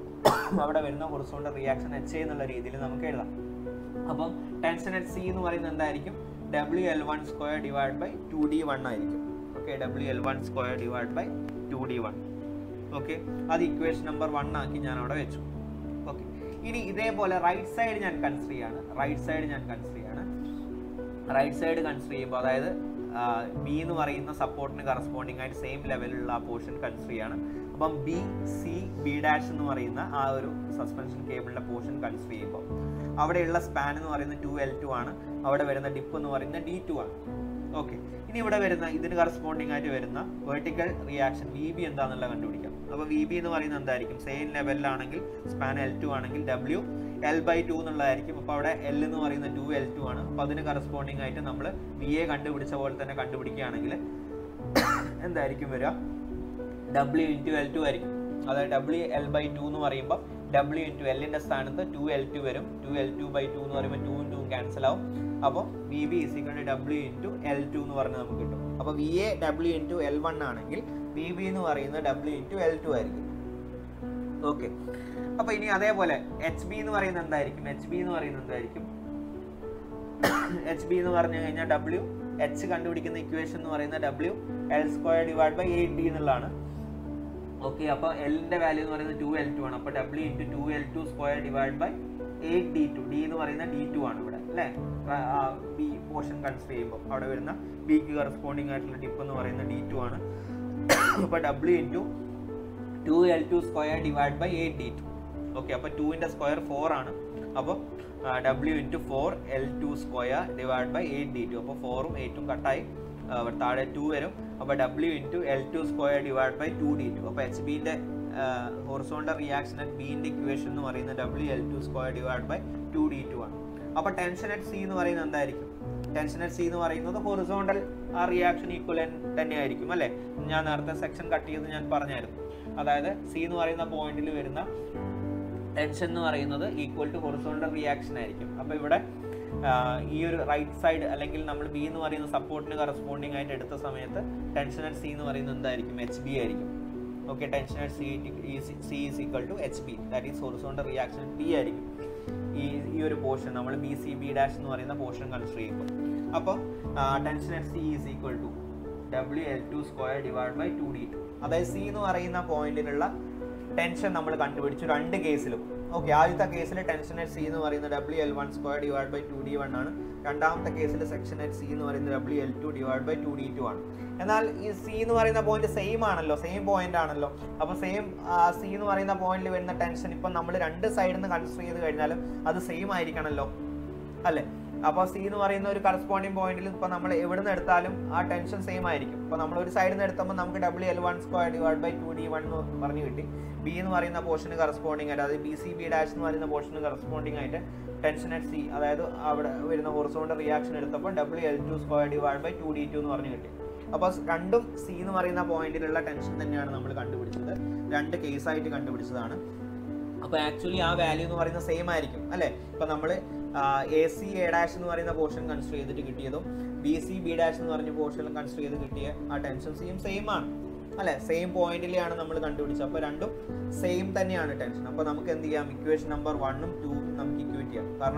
Speaker 1: അവിടെ വരുന്ന ഹൊറിസോണ്ടൽ റിയാക്ഷൻ എച്ച് എ എന്നുള്ള രീതിയിൽ നമുക്ക് എഴുതാം അപ്പം ടെൻഷൻ അറ്റ് സി എന്ന് പറയുന്നത് എന്തായിരിക്കും W L one square divide by two D one ആയിരിക്കും okay W L one square divide by two D one okay അത് ഇക്വേഷൻ നമ്പർ വൺ ആക്കി ഞാൻ അവിടെ വെച്ചു ഓക്കെ ഇനി ഇതേപോലെ റൈറ്റ് സൈഡ് ഞാൻ കൺസിഡർ ചെയ്യാണ് റൈറ്റ് സൈഡ് ഞാൻ കൺസിഡർ ചെയ്യാണ് റൈറ്റ് സൈഡ് കൺസിഡർ ചെയ്യുമ്പോൾ അതായത് ബി എന്ന് പറയുന്ന സപ്പോർട്ടിന് കറസ്പോണ്ടിങ് ആയിട്ട് സെയിം ലെവലിലുള്ള ആ പോർഷൻ കൺസിഡർ ചെയ്യാണ് അപ്പം ബി സി ബി ഡാഷ് എന്ന് പറയുന്ന ആ ഒരു സസ്പെൻഷൻ കേബിളിന്റെ പോർഷൻ കൺസിഡർ ചെയ്യുമ്പോൾ അവിടെയുള്ള സ്പാൻ എന്ന് പറയുന്നത് ടു എൽ ടു ആണ് അവിടെ വരുന്ന ഡിപ്പ് എന്ന് പറയുന്നത് ഡി ടു ആണ് ഓക്കെ ഇനി ഇവിടെ വരുന്ന ഇതിന് കറസ്പോണ്ടിങ് ആയിട്ട് വരുന്ന വെർട്ടിക്കൽ റിയാക്ഷൻ വി ബി എന്താണെന്നുള്ള കണ്ടുപിടിക്കാം അപ്പോൾ വി ബി എന്ന് പറയുന്നത് എന്തായിരിക്കും സെയിം ലെവലിലാണെങ്കിൽ സ്പാൻ എൽ ടു ആണെങ്കിൽ ഡബ്ല്യു എൽ ബൈ ടു എന്നുള്ളതായിരിക്കും അപ്പോൾ അവിടെ എൽ എന്ന് പറയുന്നത് ടു എൽ ടു ആണ് അപ്പോൾ അതിന് കറസ്പോണ്ടിങ് ആയിട്ട് നമ്മൾ വി എ കണ്ടുപിടിച്ച പോലെ തന്നെ കണ്ടുപിടിക്കുകയാണെങ്കിൽ എന്തായിരിക്കും വരിക ഡബ്ല്യു ഇൻറ്റു എൽ ടു ആയിരിക്കും അതായത് ഡബ്ല്യു എൽ ബൈ ടു എന്ന് പറയുമ്പോൾ ഡബ്ല്യു ഇൻറ്റു എല്ലിൻ്റെ സ്ഥാനത്ത് ടു എൽ ടു വരും two L two by two എന്ന് പറയുമ്പോൾ ടു ടു ക്യാൻസൽ ആവും അപ്പോൾ V B is equal to W into L two എന്ന് പറഞ്ഞ് നമുക്ക് കിട്ടും അപ്പോൾ V A W into L one ആണെങ്കിൽ വി ബി എന്ന് പറയുന്നത് ഡബ്ല്യു ഇൻറ്റു എൽ ടു ആയിരിക്കും ഓക്കെ അപ്പോൾ ഇനി അതേപോലെ എച്ച് ബി എന്ന് പറയുന്നത് എന്തായിരിക്കും എച്ച് ബി എന്ന് പറയുന്നത് എന്തായിരിക്കും എച്ച് ബി എന്ന് പറഞ്ഞു കഴിഞ്ഞാൽ ഡബ്ല്യു എച്ച് കണ്ടുപിടിക്കുന്ന ഇക്വേഷൻ എന്ന് പറയുന്നത് W L square divide by eight D എന്നുള്ളതാണ് ഓക്കെ അപ്പോൾ എല്ലിന്റെ വാല്യൂ എന്ന് പറയുന്നത് ടു എൽ ടു ആണ് അപ്പോൾ W into two L two square divide by eight D two D എന്ന് പറയുന്നത് ഡി ടു ആണ് ഇവിടെ അല്ലേ ബി പോർഷൻ കൺസിഡർ ചെയ്യുമ്പോൾ അവിടെ വരുന്ന ബിക്ക് കറസ്പോണ്ടിങ് ആയിട്ടുള്ള ഡിപ്പ് എന്ന് പറയുന്നത് ഡി ടു ആണ് അപ്പോൾ W into two L two square divide by eight D two okay അപ്പോൾ ടുവിൻ്റെ സ്ക്വയർ ഫോർ ആണ് അപ്പോൾ W into four L two square divide by eight D two അപ്പോൾ ഫോറും എയ്റ്റും കട്ടായി താഴെ ടു വരും അപ്പോൾ W into L two square divide by two D two അപ്പോൾ എച്ച് ബിൻ്റെ ഹോറിസോണ്ടൽ റിയാക്ഷൻ അറ്റ് ബിൻ്റെ ഇക്വേഷൻ എന്ന് പറയുന്നത് W L two square divide by two D two ആണ് അപ്പോൾ ടെൻഷൻ അറ്റ് സി എന്ന് പറയുന്നത് എന്തായിരിക്കും ടെൻഷൻ അറ്റ് സി എന്ന് പറയുന്നത് ഹൊറിസോണ്ടൽ ആ റിയാക്ഷൻ ഈക്വലൻ തന്നെയായിരിക്കും അല്ലേ ഞാൻ നേരത്തെ സെക്ഷൻ കട്ട് ചെയ്ത് ഞാൻ പറഞ്ഞായിരുന്നു അതായത് സി എന്ന് പറയുന്ന പോയിന്റിൽ വരുന്ന ടെൻഷൻ എന്ന് പറയുന്നത് ഈക്വൽ ടു ഹൊറിസോണ്ടൽ റിയാക്ഷൻ ആയിരിക്കും അപ്പോൾ ഇവിടെ ഈ ഒരു റൈറ്റ് സൈഡ് അല്ലെങ്കിൽ നമ്മൾ ബി എന്ന് പറയുന്ന സപ്പോർട്ടിന് കറസ്പോണ്ടിങ് ആയിട്ട് എടുത്ത സമയത്ത് ടെൻഷൻ അറ്റ് സി എന്ന് പറയുന്നത് എന്തായിരിക്കും എച്ച് ബി ആയിരിക്കും okay tension at C C is equal to H B that is horizontal reaction B ആയിരിക്കും ഈ ഈ ഒരു പോർഷൻ നമ്മൾ ബി സി ബി ഡാഷ് എന്ന് പറയുന്ന പോർഷൻ കൺസിഡർ ചെയ്യുമ്പോൾ അപ്പോൾ tension at C is equal to W L two square divide by two D two അതായത് സി എന്ന് പറയുന്ന പോയിന്റിലുള്ള ടെൻഷൻ നമ്മൾ കണ്ടുപിടിച്ചു രണ്ട് കേസിലും ഓക്കെ ആദ്യത്തെ കേസിൽ ടെൻഷൻ അറ്റ് സി എന്ന് പറയുന്നത് W L one square divide by two D one ആണ് രണ്ടാമത്തെ കേസിൽ സെക്ഷൻ അറ്റ് സി എന്ന് പറയുന്നത് W L two divide by two D two ആണ് എന്നാൽ ഈ സി എന്ന് പറയുന്ന പോയിന്റ് സെയിം ആണല്ലോ സെയിം പോയിന്റ് ആണല്ലോ അപ്പോൾ സെയിം സി എന്ന് പറയുന്ന പോയിന്റിൽ വരുന്ന ടെൻഷൻ ഇപ്പം നമ്മൾ രണ്ട് സൈഡിൽ നിന്ന് കൺസിഡർ ചെയ്ത് കഴിഞ്ഞാലും അത് സെയിം ആയിരിക്കണമല്ലോ അല്ലേ അപ്പോൾ സി എന്ന് പറയുന്ന ഒരു കറസ്പോണ്ടിങ് പോയിന്റിൽ ഇപ്പോൾ നമ്മൾ എവിടെ നിന്ന് എടുത്താലും ആ ടെൻഷൻ സെയിം ആയിരിക്കും ഇപ്പോൾ നമ്മൾ ഒരു സൈഡിൽ നിന്ന് എടുത്തപ്പോൾ നമുക്ക് W L one square divide by two D one എന്ന് പറഞ്ഞു കിട്ടി ബി എന്ന് പറയുന്ന പോർഷന് കറസ്പോണ്ടിങ് ആയിട്ട് അതായത് ബി സി ബി ഡാഷ് എന്ന് പറയുന്ന പോർഷന് കറസ്പോണ്ടിങ് ആയിട്ട് ടെൻഷൻ അറ്റ് സി അതായത് അവിടെ വരുന്ന ഹൊറിസോണ്ടൽ റിയാക്ഷൻ എടുത്തപ്പോൾ W L two square divide by two D two എന്ന് പറഞ്ഞു കിട്ടി അപ്പോൾ രണ്ടും സി എന്ന് പറയുന്ന പോയിന്റിലുള്ള ടെൻഷൻ തന്നെയാണ് നമ്മൾ കണ്ടുപിടിച്ചത് രണ്ട് കേസായിട്ട് കണ്ടുപിടിച്ചതാണ് അപ്പോൾ ആക്ച്വലി ആ വാല്യൂ എന്ന് പറയുന്നത് സെയിം ആയിരിക്കും അല്ലേ ഇപ്പോൾ നമ്മൾ എ സി എ ഡാഷ് എന്ന് പറയുന്ന പോർഷൻ കൺസിഡർ ചെയ്തിട്ട് കിട്ടിയതും ബി സി ബി ഡാഷ് എന്ന് പറഞ്ഞ പോർഷൻ കൺസിഡർ ചെയ്ത് കിട്ടിയ ആ ടെൻഷൻ സെയിം സെയിം ആണ് അല്ലെ സെയിം പോയിന്റിലെയാണ് നമ്മൾ കണ്ടുപിടിച്ചത് അപ്പോൾ രണ്ടും സെയിം തന്നെയാണ് ടെൻഷൻ അപ്പോൾ നമുക്ക് എന്ത് ചെയ്യാം ഇക്വേഷൻ നമ്പർ വണ്ണും ടൂവും നമുക്ക് ഇക്വേറ്റ് ചെയ്യാം കാരണം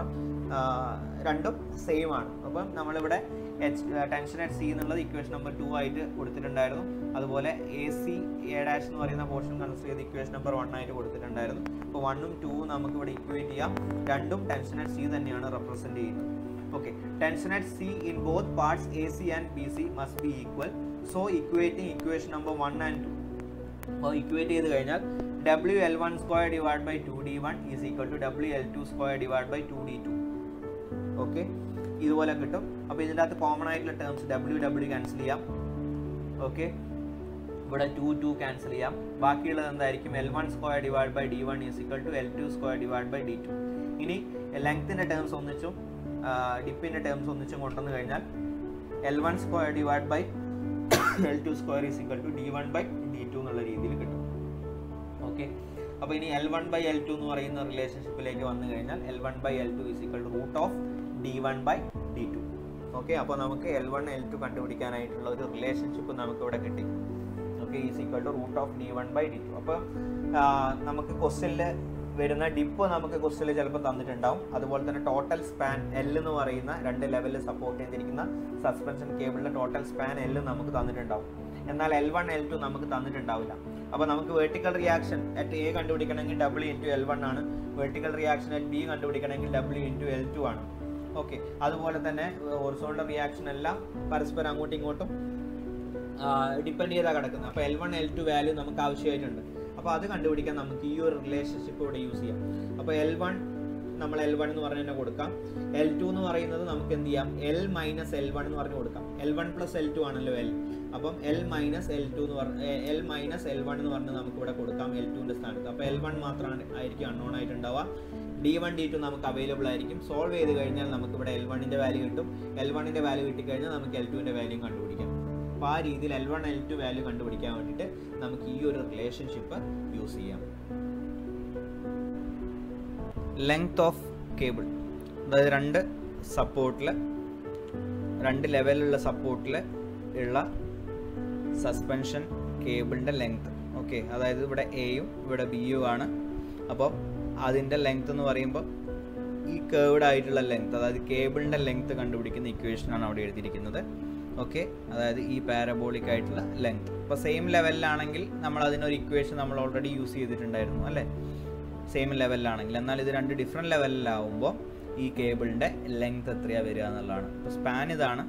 Speaker 1: ആ, രണ്ടും സെയിം ആണ് അപ്പം നമ്മളിവിടെ എച്ച് ടെൻഷൻ അറ്റ് സി എന്നുള്ളത് ഇക്വേഷൻ നമ്പർ ടു ആയിട്ട് കൊടുത്തിട്ടുണ്ടായിരുന്നു അതുപോലെ എ സി എ ഡാഷ് എന്ന് പറയുന്ന പോർഷൻ കൺസിഡർ ചെയ്ത് ഇക്വേഷൻ നമ്പർ വൺ ആയിട്ട് കൊടുത്തിട്ടുണ്ടായിരുന്നു അപ്പോൾ വണ്ണും ടൂവും നമുക്ക് ഇവിടെ ഇക്വേറ്റ് ചെയ്യാം രണ്ടും ടെൻഷൻ അറ്റ് സി തന്നെയാണ് റെപ്രസെൻറ്റ് ചെയ്യുന്നത് okay tension at C in both parts A C and B C must be equal so equating equation number one and two അപ്പോൾ ഇക്വേറ്റ് ചെയ്ത് കഴിഞ്ഞാൽ W L one square divide by two D one is equal to W L two square divide by two D two okay ഇതുപോലെ കിട്ടും അപ്പോൾ ഇതിൻ്റെ അകത്ത് common ആയിട്ടുള്ള terms W W cancel ചെയ്യാം ഓക്കെ ഇവിടെ ടു ടു ക്യാൻസൽ ചെയ്യാം ബാക്കിയുള്ളത് എന്തായിരിക്കും L one square divide by D one is equal to L two square divide by D two ഇനി ലെങ്ത്തിൻ്റെ ടേംസ് ഒന്നിച്ചും ഡിപ്പിൻ്റെ ടേംസ് ഒന്നിച്ചും കൊണ്ടുവന്ന് കഴിഞ്ഞാൽ L one square divide by L two square is equal to D one by D two എന്നുള്ള രീതിയിൽ കിട്ടും ഓക്കെ അപ്പോൾ ഇനി L one by L two എന്ന് പറയുന്ന റിലേഷൻഷിപ്പിലേക്ക് വന്നു കഴിഞ്ഞാൽ L one by L two is equal to root of D one by D two okay അപ്പോൾ നമുക്ക് എൽ വൺ എൽ ടു കണ്ടുപിടിക്കാനായിട്ടുള്ള ഒരു റിലേഷൻഷിപ്പ് നമുക്ക് ഇവിടെ കിട്ടി okay is equal to root of D one by D two അപ്പോൾ നമുക്ക് ക്വസ്റ്റ്യനിൽ വരുന്ന ഡിപ്പ് നമുക്ക് ക്വസ്റ്റ്യനിൽ ചിലപ്പോൾ തന്നിട്ടുണ്ടാവും അതുപോലെ തന്നെ ടോട്ടൽ സ്പാൻ എൽ എന്ന് പറയുന്ന രണ്ട് ലെവലിൽ സപ്പോർട്ട് ചെയ്തിരിക്കുന്ന സസ്പെൻഷൻ കേബിളിൻ്റെ ടോട്ടൽ സ്പാൻ എൽ നമുക്ക് തന്നിട്ടുണ്ടാവും എന്നാൽ എൽ വൺ എൽ ടു നമുക്ക് തന്നിട്ടുണ്ടാവില്ല അപ്പോൾ നമുക്ക് വെർട്ടിക്കൽ റിയാക്ഷൻ അറ്റ് എ കണ്ടുപിടിക്കണമെങ്കിൽ ഡബ്ല്യു ഇൻറ്റു എൽ വൺ ആണ് വെർട്ടിക്കൽ റിയാക്ഷൻ അറ്റ് ബി കണ്ടുപിടിക്കണമെങ്കിൽ ഡബ്ല്യു ഇൻറ്റു എൽ ടു ആണ് ഓക്കെ അതുപോലെ തന്നെ ഹൊറിസോണ്ടൽ റിയാക്ഷൻ എല്ലാം പരസ്പരം അങ്ങോട്ടും ഇങ്ങോട്ടും ഡിപ്പെൻഡ് ചെയ്താൽ കിടക്കുന്നത് അപ്പോൾ L one L two value നമുക്ക് ആവശ്യമായിട്ടുണ്ട് അപ്പോൾ അത് കണ്ടുപിടിക്കാൻ നമുക്ക് ഈ ഒരു റിലേഷൻഷിപ്പ് ഇവിടെ യൂസ് ചെയ്യാം അപ്പോൾ എൽ വൺ നമ്മൾ എൽ വൺ എന്ന് പറഞ്ഞ് തന്നെ കൊടുക്കാം എൽ ടു എന്ന് പറയുന്നത് നമുക്ക് എന്ത് ചെയ്യാം എൽ മൈനസ് എൽ വൺ എന്ന് പറഞ്ഞ് കൊടുക്കാം L one plus L two ആണല്ലോ എൽ അപ്പം എൽ മൈനസ് എൽ ടു എന്ന് പറഞ്ഞ എൽ മൈനസ് എൽ വൺ എന്ന് പറഞ്ഞ് നമുക്ക് ഇവിടെ കൊടുക്കാം എൽ ടുവിൻ്റെ സ്ഥാനത്ത് അപ്പോൾ എൽ വൺ മാത്രമാണ് ആയിരിക്കും അൺനോൺ ആയിട്ടുണ്ടാവുക ഡി വൺ ഡി ടു നമുക്ക് അവൈലബിൾ ആയിരിക്കും സോൾവ് ചെയ്ത് കഴിഞ്ഞാൽ നമുക്ക് ഇവിടെ എൽ വണ്ണിൻ്റെ വാല്യൂ കിട്ടും എൽ വണ്ണിൻ്റെ വാല്യൂ കിട്ടിക്കഴിഞ്ഞാൽ നമുക്ക് എൽ ടുവിൻ്റെ വാല്യൂ കണ്ടുപിടിക്കാം അപ്പോൾ ആ രീതിയിൽ L one L two value കണ്ടുപിടിക്കാൻ വേണ്ടിയിട്ട് നമുക്ക് ഈ ഒരു റിലേഷൻഷിപ്പ് യൂസ് ചെയ്യാം ലെങ്ത് ഓഫ് കേബിൾ അതായത് രണ്ട് സപ്പോർട്ടിൽ രണ്ട് ലെവലിലുള്ള സപ്പോർട്ടിൽ ഉള്ള സസ്പെൻഷൻ കേബിളിൻ്റെ ലെങ്ത് ഓക്കെ അതായത് ഇവിടെ എയും ഇവിടെ ബിയും ആണ് അപ്പോൾ അതിൻ്റെ ലെങ്ത് എന്ന് പറയുമ്പോൾ ഈ കേർവ്ഡ് ആയിട്ടുള്ള ലെങ്ത് അതായത് കേബിളിൻ്റെ ലെങ്ത് കണ്ടുപിടിക്കുന്ന ഇക്വേഷനാണ് അവിടെ എഴുതിയിരിക്കുന്നത് ഓക്കെ അതായത് ഈ പാരബോളിക് ആയിട്ടുള്ള ലെങ്ത് ഇപ്പോൾ സെയിം ലെവലിലാണെങ്കിൽ നമ്മൾ അതിനൊരു ഇക്വേഷൻ നമ്മൾ ഓൾറെഡി യൂസ് ചെയ്തിട്ടുണ്ടായിരുന്നു അല്ലേ സെയിം ലെവലിലാണെങ്കിൽ എന്നാൽ ഇത് രണ്ട് ഡിഫറെൻറ്റ് ലെവലിലാവുമ്പോൾ ഈ കേബിളിൻ്റെ ലെങ്ത് എത്രയാണ് വരിക എന്നുള്ളതാണ് ഇപ്പോൾ സ്പാൻ ഇതാണ്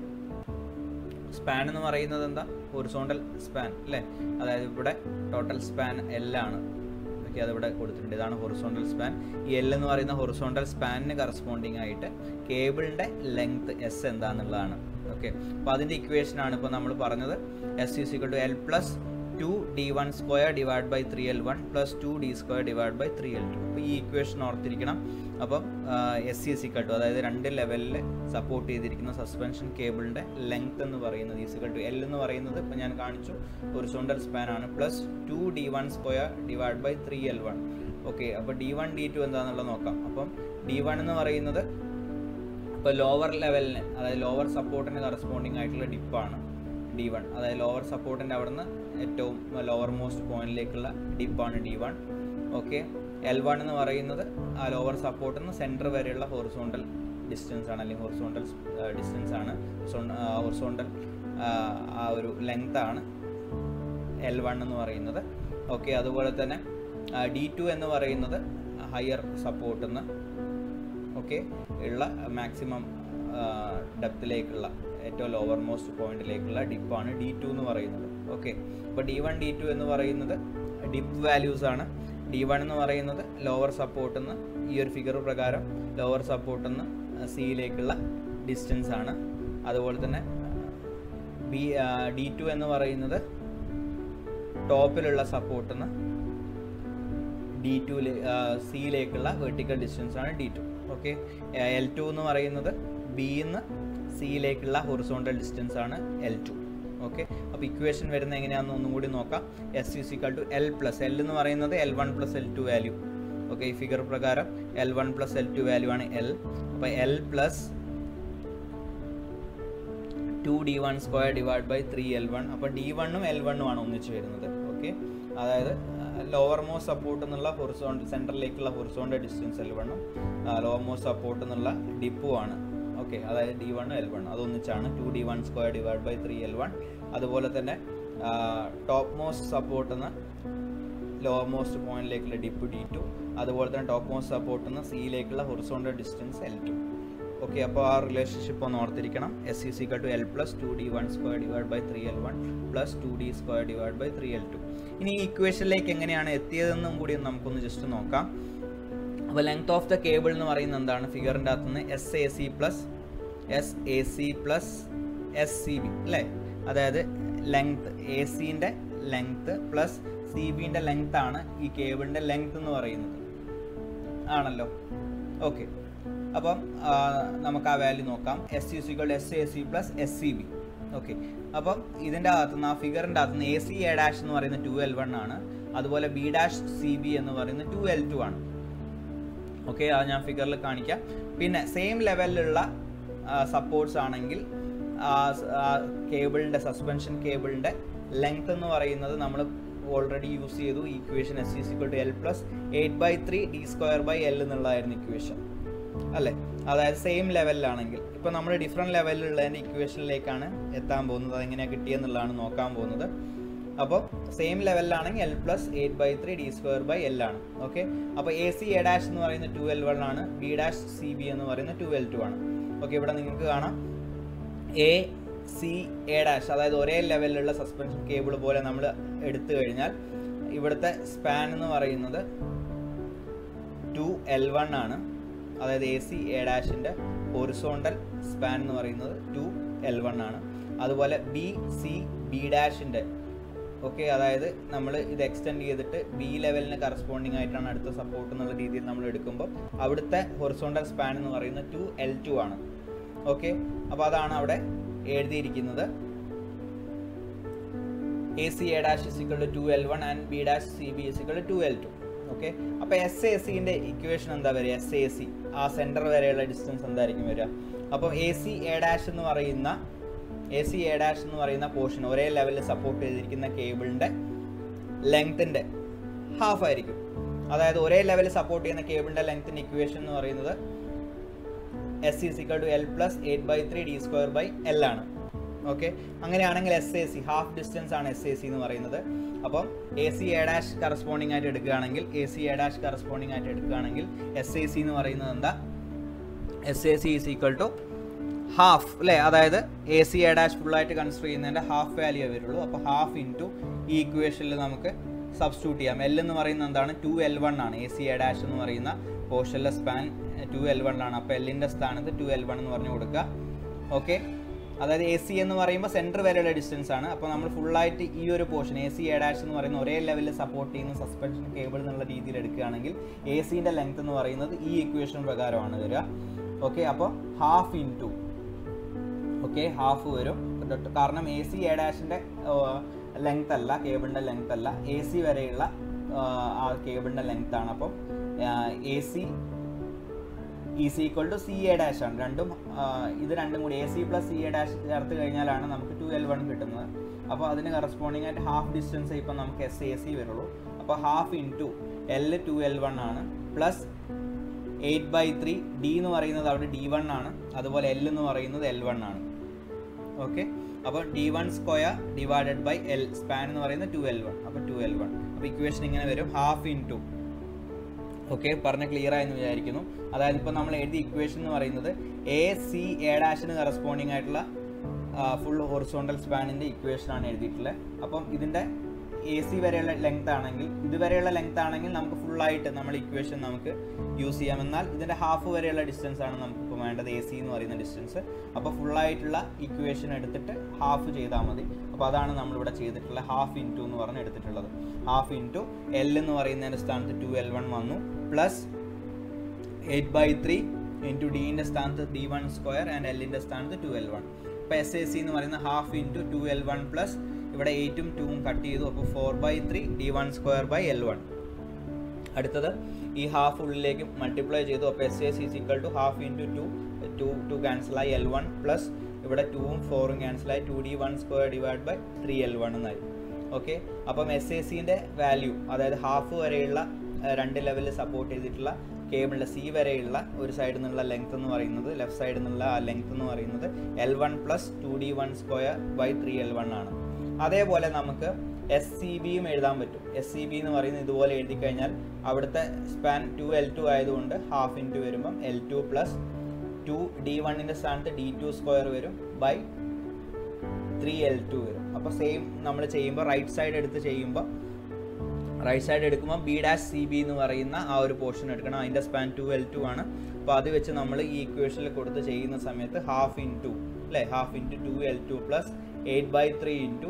Speaker 1: സ്പാൻ എന്ന് പറയുന്നത് എന്താ ഹൊറിസോണ്ടൽ സ്പാൻ അല്ലേ അതായത് ഇവിടെ ടോട്ടൽ സ്പാൻ എൽ ആണ് ഓക്കെ അതിവിടെ കൊടുത്തിട്ടുണ്ട് ഇതാണ് ഹൊറിസോണ്ടൽ സ്പാൻ ഈ എൽ എന്ന് പറയുന്ന ഹൊറിസോണ്ടൽ സ്പാനിന് കറസ്പോണ്ടിങ് ആയിട്ട് കേബിളിൻ്റെ ലെങ്ത് എസ് എന്താണെന്നുള്ളതാണ് ഓക്കെ അപ്പോൾ അതിൻ്റെ ഇക്വേഷൻ ആണ് ഇപ്പോൾ നമ്മൾ പറഞ്ഞത് S U is equal to L plus two D one square divide by three L one plus two D square divide by three L two അപ്പോൾ ഈ ഇക്വേഷൻ ഓർത്തിരിക്കണം അപ്പം എസ് സി സിക്കൽ ടു അതായത് രണ്ട് ലെവലിൽ സപ്പോർട്ട് ചെയ്തിരിക്കുന്ന സസ്പെൻഷൻ കേബിളിൻ്റെ length എന്ന് പറയുന്നത് ഈ സിക്കൽ ടു എൽ എന്ന് പറയുന്നത് ഇപ്പോൾ ഞാൻ കാണിച്ചു ഹൊറിസോണ്ടൽ സ്പാൻ ആണ് plus two D one square divide by three L one okay അപ്പോൾ ഡി വൺ ഡി ടു എന്താണെന്നുള്ളത് നോക്കാം അപ്പം ഡി വൺ എന്ന് പറയുന്നത് ഇപ്പോൾ ലോവർ ലെവലിന് അതായത് ലോവർ സപ്പോർട്ടിന് കറസ്പോണ്ടിങ് ആയിട്ടുള്ള ഡിപ്പാണ് ഡി വൺ അതായത് ലോവർ സപ്പോർട്ടിൻ്റെ അവിടുന്ന് ഏറ്റവും ലോവർ മോസ്റ്റ് പോയിന്റിലേക്കുള്ള ഡിപ്പാണ് D one okay L one എന്ന് പറയുന്നത് ആ ലോവർ സപ്പോർട്ടിൽ നിന്ന് സെൻറ്റർ വരെയുള്ള ഹൊറിസോണ്ടൽ ഡിസ്റ്റൻസ് ആണ് അല്ലെങ്കിൽ ഹൊറിസോണ്ടൽ ഡിസ്റ്റൻസ് ആണ് ഹൊറിസോണ്ടൽ ആ ഒരു ലെങ്ത് ആണ് എൽ വൺ എന്ന് പറയുന്നത് ഓക്കെ അതുപോലെ തന്നെ ഡി ടു എന്ന് പറയുന്നത് ഹയർ സപ്പോർട്ടിൽ നിന്ന് ഓക്കെ ഉള്ള മാക്സിമം ഡെപ്തിലേക്കുള്ള ഏറ്റവും ലോവർ മോസ്റ്റ് പോയിന്റിലേക്കുള്ള ഡിപ്പാണ് ഡി ടു എന്ന് പറയുന്നത് ഓക്കെ അപ്പോൾ ഡി വൺ ഡി ടു എന്ന് പറയുന്നത് ഡിപ്പ് വാല്യൂസ് ആണ് ഡി വൺ എന്ന് പറയുന്നത് ലോവർ സപ്പോർട്ടിൽ നിന്ന് ഈ ഒരു ഫിഗർ പ്രകാരം ലോവർ സപ്പോർട്ടിൽ നിന്ന് സിയിലേക്കുള്ള ഡിസ്റ്റൻസ് ആണ് അതുപോലെ തന്നെ ബി ഡി ടു എന്ന് പറയുന്നത് ടോപ്പിലുള്ള സപ്പോർട്ടിൽ നിന്ന് ഡി ടു സിയിലേക്കുള്ള വെർട്ടിക്കൽ ഡിസ്റ്റൻസ് ആണ് D two okay L two എന്ന് പറയുന്നത് ബിന്ന് സിയിലേക്കുള്ള ഹൊറിസോണ്ടൽ ഡിസ്റ്റൻസ് ആണ് എൽ ടു ഓക്കെ അപ്പോൾ ഇക്വേഷൻ വരുന്ന എങ്ങനെയാണെന്ന് ഒന്നും കൂടി നോക്കാം S U is equal to L plus L എന്ന് പറയുന്നത് L one plus L two value okay ഈ ഫിഗർ പ്രകാരം L one plus L two value ആണ് എൽ അപ്പോൾ L plus two D one square divide by three L one അപ്പോൾ D വണ്ണും L വണ്ണും ആണ് ഒന്നിച്ച് വരുന്നത് ഓക്കെ അതായത്
Speaker 2: ലോവർ മോസ്റ്റ് സപ്പോർട്ട് എന്നുള്ള ഹൊറിസോണ്ട് സെൻറ്ററിലേക്കുള്ള ഹൊറിസോണ്ട് ഡിസ്റ്റൻസ് എൽ വണ്ണും ലോവർ മോസ്റ്റ് സപ്പോർട്ട് എന്നുള്ള ഡിപ്പും ആണ് ഓക്കെ അതായത് ഡി വൺ എൽ വൺ അതൊന്നിച്ചാണ് two D one square divide by three L one അതുപോലെ തന്നെ ടോപ്പ് മോസ്റ്റ് സപ്പോർട്ട് എന്ന ലോവർ മോസ്റ്റ് പോയിന്റിലേക്കുള്ള ഡിപ്പ് ഡി ടു അതുപോലെ തന്നെ ടോപ്പ് മോസ്റ്റ് സപ്പോർട്ട് എന്ന സിയിലേക്കുള്ള horizontal distance L two okay അപ്പോൾ ആ റിലേഷൻഷിപ്പ് ഒന്ന് ഓർത്തിരിക്കണം S C is equal to L plus two D one square divide by three L one plus two D square divide by three L two ഇനി ഈ ഇക്വേഷനിലേക്ക് എങ്ങനെയാണ് എത്തിയതെന്നും കൂടി നമുക്കൊന്ന് ജസ്റ്റ് നോക്കാം അപ്പോൾ ലെങ്ത് ഓഫ് ദ കേബിൾ എന്ന് പറയുന്നത് എന്താണ് ഫിഗറിൻ്റെ അകത്ത് നിന്ന് S A C plus S A C plus S C B അല്ലേ അതായത് ലെങ്ത് എ സിൻ്റെ ലെങ്ത് പ്ലസ് സി ബിൻ്റെ ലെങ്ത് ആണ് ഈ കേബിളിൻ്റെ ലെങ്ത് എന്ന് പറയുന്നത് ആണല്ലോ ഓക്കെ അപ്പം ആ, നമുക്ക് ആ വാല്യൂ നോക്കാം S C is equal S A C plus S C B okay അപ്പം ഇതിൻ്റെ അകത്തുനിന്ന് ആ ഫിഗറിൻ്റെ അകത്തുനിന്ന് എ സി എ ഡാഷ് എന്ന് പറയുന്നത് ടു എൽ വൺ ആണ് അതുപോലെ ബി ഡാഷ് സി ബി എന്ന് പറയുന്നത് ടു എൽ ടു ആണ് ഓക്കെ അത് ഞാൻ ഫിഗറിൽ കാണിക്കാം പിന്നെ സെയിം ലെവലിലുള്ള സപ്പോർട്ട്സ് ആണെങ്കിൽ കേബിളിൻ്റെ സസ്പെൻഷൻ കേബിളിൻ്റെ ലെങ്ത് എന്ന് പറയുന്നത് നമ്മൾ ഓൾറെഡി യൂസ് ചെയ്തു equation S C to L plus eight by three D square by L എന്നുള്ളതായിരുന്നു ഇക്വേഷൻ അല്ലേ അതായത് സെയിം ലെവലിലാണെങ്കിൽ ഇപ്പോൾ നമ്മൾ ഡിഫറെൻറ്റ് ലെവലിലുള്ളതിൻ്റെ ഇക്വേഷനിലേക്കാണ് എത്താൻ പോകുന്നത് അതെങ്ങനെയാണ് കിട്ടിയെന്നുള്ളതാണ് നോക്കാൻ പോകുന്നത് അപ്പോൾ സെയിം ലെവലിലാണെങ്കിൽ L plus eight by three D square by L ആണ് ഓക്കെ അപ്പോൾ എ സി എ ഡാഷ് എന്ന് പറയുന്നത് ടു എൽ വൺ ആണ് ബി ഡാഷ് സി ബി എന്ന് പറയുന്നത് ടു എൽ ടു ആണ് ഓക്കെ ഇവിടെ നിങ്ങൾക്ക് കാണാം എ സി എ ഡാഷ് അതായത് ഒരേ ലെവലിലുള്ള സസ്പെൻഷൻ കേബിൾ പോലെ നമ്മൾ എടുത്തു കഴിഞ്ഞാൽ ഇവിടുത്തെ സ്പാൻ എന്ന് പറയുന്നത് ടു എൽ വൺ ആണ് അതായത് എ സി എ ഡാഷിൻ്റെ ഹൊറിസോണ്ടൽ സ്പാൻ എന്ന് പറയുന്നത് ടു എൽ വൺ ആണ് അതുപോലെ ബി സി ബി ഡാഷിൻ്റെ ഓക്കെ അതായത് നമ്മൾ ഇത് എക്സ്റ്റെൻഡ് ചെയ്തിട്ട് ബി ലെവലിന് കറസ്പോണ്ടിങ് ആയിട്ടാണ് അടുത്ത സപ്പോർട്ട് എന്നുള്ള രീതിയിൽ നമ്മൾ എടുക്കുമ്പോൾ അവിടുത്തെ ഹൊറിസോണ്ടൽ സ്പാൻ എന്ന് പറയുന്നത് ടു എൽ ടു ആണ് ഓക്കെ അപ്പോൾ അതാണ് അവിടെ എഴുതിയിരിക്കുന്നത് A C A dash is equal two L one and B dash C B is equal two L two okay അപ്പോൾ എസ് എ സിൻ്റെ ഇക്വേഷൻ എന്താ വരിക എസ് എ സി ആ സെൻറ്റർ വരെയുള്ള ഡിസ്റ്റൻസ് എന്തായിരിക്കും വരിക അപ്പോൾ എ സി എ ഡാഷ് എന്ന് പറയുന്ന എ സി എ ഡാഷ് എന്ന് പറയുന്ന പോർഷൻ ഒരേ ലെവലിൽ സപ്പോർട്ട് ചെയ്തിരിക്കുന്ന കേബിളിൻ്റെ ലെങ്ത്തിൻ്റെ ഹാഫ് ആയിരിക്കും അതായത് ഒരേ ലെവലിൽ സപ്പോർട്ട് ചെയ്യുന്ന കേബിളിൻ്റെ ലെങ്ത്തിൻ്റെ ഇക്വേഷൻ എന്ന് പറയുന്നത് S C is equal to L plus eight by three D square by L ആണ് ഓക്കെ അങ്ങനെയാണെങ്കിൽ S A C half distance ആണ് എസ് എ സി എന്ന് പറയുന്നത് അപ്പം A C A dash corresponding ആയിട്ട് എടുക്കുകയാണെങ്കിൽ A C A dash corresponding ആയിട്ട് എടുക്കുകയാണെങ്കിൽ എസ് എ സി എന്ന് പറയുന്നത് എന്താ S A C is equal to half അല്ലേ അതായത് എ സി എ ഡാഷ് ഫുള്ളായിട്ട് കൺസിഡർ ചെയ്യുന്നതിൻ്റെ ഹാഫ് വാല്യൂ വരുള്ളൂ അപ്പോൾ ഹാഫ് ഇൻറ്റു ഈ ഇക്വേഷനിൽ നമുക്ക് സബ്സ്റ്റിറ്റ്യൂട്ട് ചെയ്യാം എൽ എന്ന് പറയുന്നത് എന്താണ് ടു എൽ വൺ ആണ് എ സി എ ഡാഷ് എന്ന് പറയുന്ന പോർഷനിലെ സ്പാൻ ടു എൽ വൺ ആണ് അപ്പോൾ എല്ലിൻ്റെ സ്ഥാനത്ത് ടു എൽ വൺ എന്ന് പറഞ്ഞു കൊടുക്കുക ഓക്കെ അതായത് എ സി എന്ന് പറയുമ്പോൾ സെൻറ്റർ വരെയുള്ള ഡിസ്റ്റൻസ് ആണ് അപ്പോൾ നമ്മൾ ഫുള്ളായിട്ട് ഈ ഒരു portion A C A dash എന്ന് പറയുന്ന ഒരേ ലെവലിൽ സപ്പോർട്ട് ചെയ്യുന്ന സസ്പെൻഷൻ കേബിൾ എന്നുള്ള രീതിയിൽ എടുക്കുകയാണെങ്കിൽ എ സിൻ്റെ ലെങ്ത് എന്ന് പറയുന്നത് ഈ ഇക്വേഷൻ പ്രകാരമാണ് വരിക ഓക്കെ അപ്പോൾ half into okay half വരും കാരണം എ സി എ ഡാഷിൻ്റെ ലെങ്ത് അല്ല കേബിളിൻ്റെ ലെങ്ത് അല്ല എ സി വരെയുള്ള ആ കേബിളിൻ്റെ ലെങ്ത് ആണ് അപ്പം A C is equal to C A dash ആണ് രണ്ടും ആ, ഇത് രണ്ടും കൂടി A C plus C A dash ചേർത്ത് കഴിഞ്ഞാലാണ് നമുക്ക് ടു എൽ വൺ കിട്ടുന്നത് അപ്പോൾ അതിന് കറസ്പോണ്ടിങ് ആയിട്ട് ഹാഫ് ഡിസ്റ്റൻസ് ഇപ്പം നമുക്ക് എസ് എ സി വരുള്ളൂ അപ്പോൾ half into L two L one ആണ് plus eight by three D എന്ന് പറയുന്നത് അവിടെ ഡി വൺ ആണ് അതുപോലെ എൽ എന്ന് പറയുന്നത് എൽ വൺ ആണ് ഓക്കെ അപ്പോൾ D one square divided by L span എന്ന് പറയുന്നത് ടു എൽ വൺ അപ്പോൾ ടു എൽ വൺ അപ്പോൾ ഇക്വേഷൻ ഇങ്ങനെ വരും ഹാഫ് ഇൻ ടു ഓക്കെ പറഞ്ഞ ക്ലിയർ ആയെന്ന് വിചാരിക്കുന്നു അതായത് ഇപ്പോൾ നമ്മൾ എഴുതിയ ഇക്വേഷൻ എന്ന് പറയുന്നത് എ സി എ ഡാഷിന് കറസ്പോണ്ടിങ് ആയിട്ടുള്ള ഫുൾ ഹൊറിസോണ്ടൽ സ്പാനിൻ്റെ ഇക്വേഷനാണ് എഴുതിയിട്ടുള്ളത് അപ്പം ഇതിൻ്റെ എ സി വരെയുള്ള ലെങ്ത് ആണെങ്കിൽ ഇതുവരെയുള്ള ലെങ്ത് ആണെങ്കിൽ നമുക്ക് ഫുള്ളായിട്ട് നമ്മൾ ഇക്വേഷൻ നമുക്ക് യൂസ് ചെയ്യാം എന്നാൽ ഇതിൻ്റെ ഹാഫ് വരെയുള്ള ഡിസ്റ്റൻസ് ആണ് നമുക്കിപ്പോൾ വേണ്ടത് എ സി എന്ന് പറയുന്ന ഡിസ്റ്റൻസ് അപ്പോൾ ഫുള്ളായിട്ടുള്ള ഇക്വേഷൻ എടുത്തിട്ട് ഹാഫ് ചെയ്താൽ മതി അപ്പോൾ അതാണ് നമ്മളിവിടെ ചെയ്തിട്ടുള്ള ഹാഫ് ഇൻറ്റു എന്ന് പറഞ്ഞ് എടുത്തിട്ടുള്ളത് ഹാഫ് ഇൻറ്റു എൽ എന്ന് പറയുന്നതിൻ്റെ സ്ഥാനത്ത് ടു എൽ വൺ വന്നു plus eight by three into ഡിൻ്റെ സ്ഥാനത്ത് ഡി വൺ സ്ക്വയർ ആൻഡ് എല്ലിൻ്റെ സ്ഥാനത്ത് ടു എൽ വൺ ഇപ്പോൾ എസ് എ സി എന്ന് പറയുന്ന half into two L one plus ഇവിടെ എയ്റ്റും ടൂവും കട്ട് ചെയ്തു അപ്പോൾ four by three D one square by L one അടുത്തത് ഈ ഹാഫ് ഉള്ളിലേക്ക് മൾട്ടിപ്ലൈ ചെയ്തു അപ്പോൾ S A C equal to half into two two two ക്യാൻസലായി എൽ വൺ പ്ലസ് ഇവിടെ ടൂവും ഫോറും ക്യാൻസലായി two D one square divide by three L one എന്നായി ഓക്കെ അപ്പം എസ് എ സിൻ്റെ വാല്യൂ അതായത് ഹാഫ് വരെയുള്ള ആ, രണ്ട് ലെവലിൽ സപ്പോർട്ട് ചെയ്തിട്ടുള്ള കേബിളിൻ്റെ സി വരെയുള്ള ഒരു സൈഡിൽ നിന്നുള്ള ലെങ്ത് എന്ന് പറയുന്നത് ലെഫ്റ്റ് സൈഡിൽ നിന്നുള്ള ആ ലെങ്ത് എന്ന് പറയുന്നത് L one plus two D one square by three L one ആണ് അതേപോലെ നമുക്ക് എസ് സി ബിയും എഴുതാൻ പറ്റും എസ് സി ബി എന്ന് പറയുന്നത് ഇതുപോലെ എഴുതി കഴിഞ്ഞാൽ അവിടുത്തെ സ്പാൻ ടു എൽ ടു ആയതുകൊണ്ട് ഹാഫ് ഇൻറ്റു വരുമ്പം L two plus two D വണ്ണിൻ്റെ സ്ഥാനത്ത് ഡി ടു സ്ക്വയർ വരും ബൈ ത്രീ എൽ ടു വരും അപ്പോൾ സെയിം നമ്മൾ ചെയ്യുമ്പോൾ റൈറ്റ് സൈഡ് എടുത്ത് ചെയ്യുമ്പോൾ റൈറ്റ് സൈഡ് എടുക്കുമ്പോൾ ബി ഡാഷ് സി ബി എന്ന് പറയുന്ന ആ ഒരു പോർഷൻ എടുക്കണം അതിൻ്റെ സ്പാൻ ടു എൽ ടു ആണ് അപ്പോൾ അത് വെച്ച് നമ്മൾ ഈ ഇക്വേഷനിൽ കൊടുത്ത് ചെയ്യുന്ന സമയത്ത് ഹാഫ് ഇൻ ടു അല്ലേ half into two L two plus eight by three into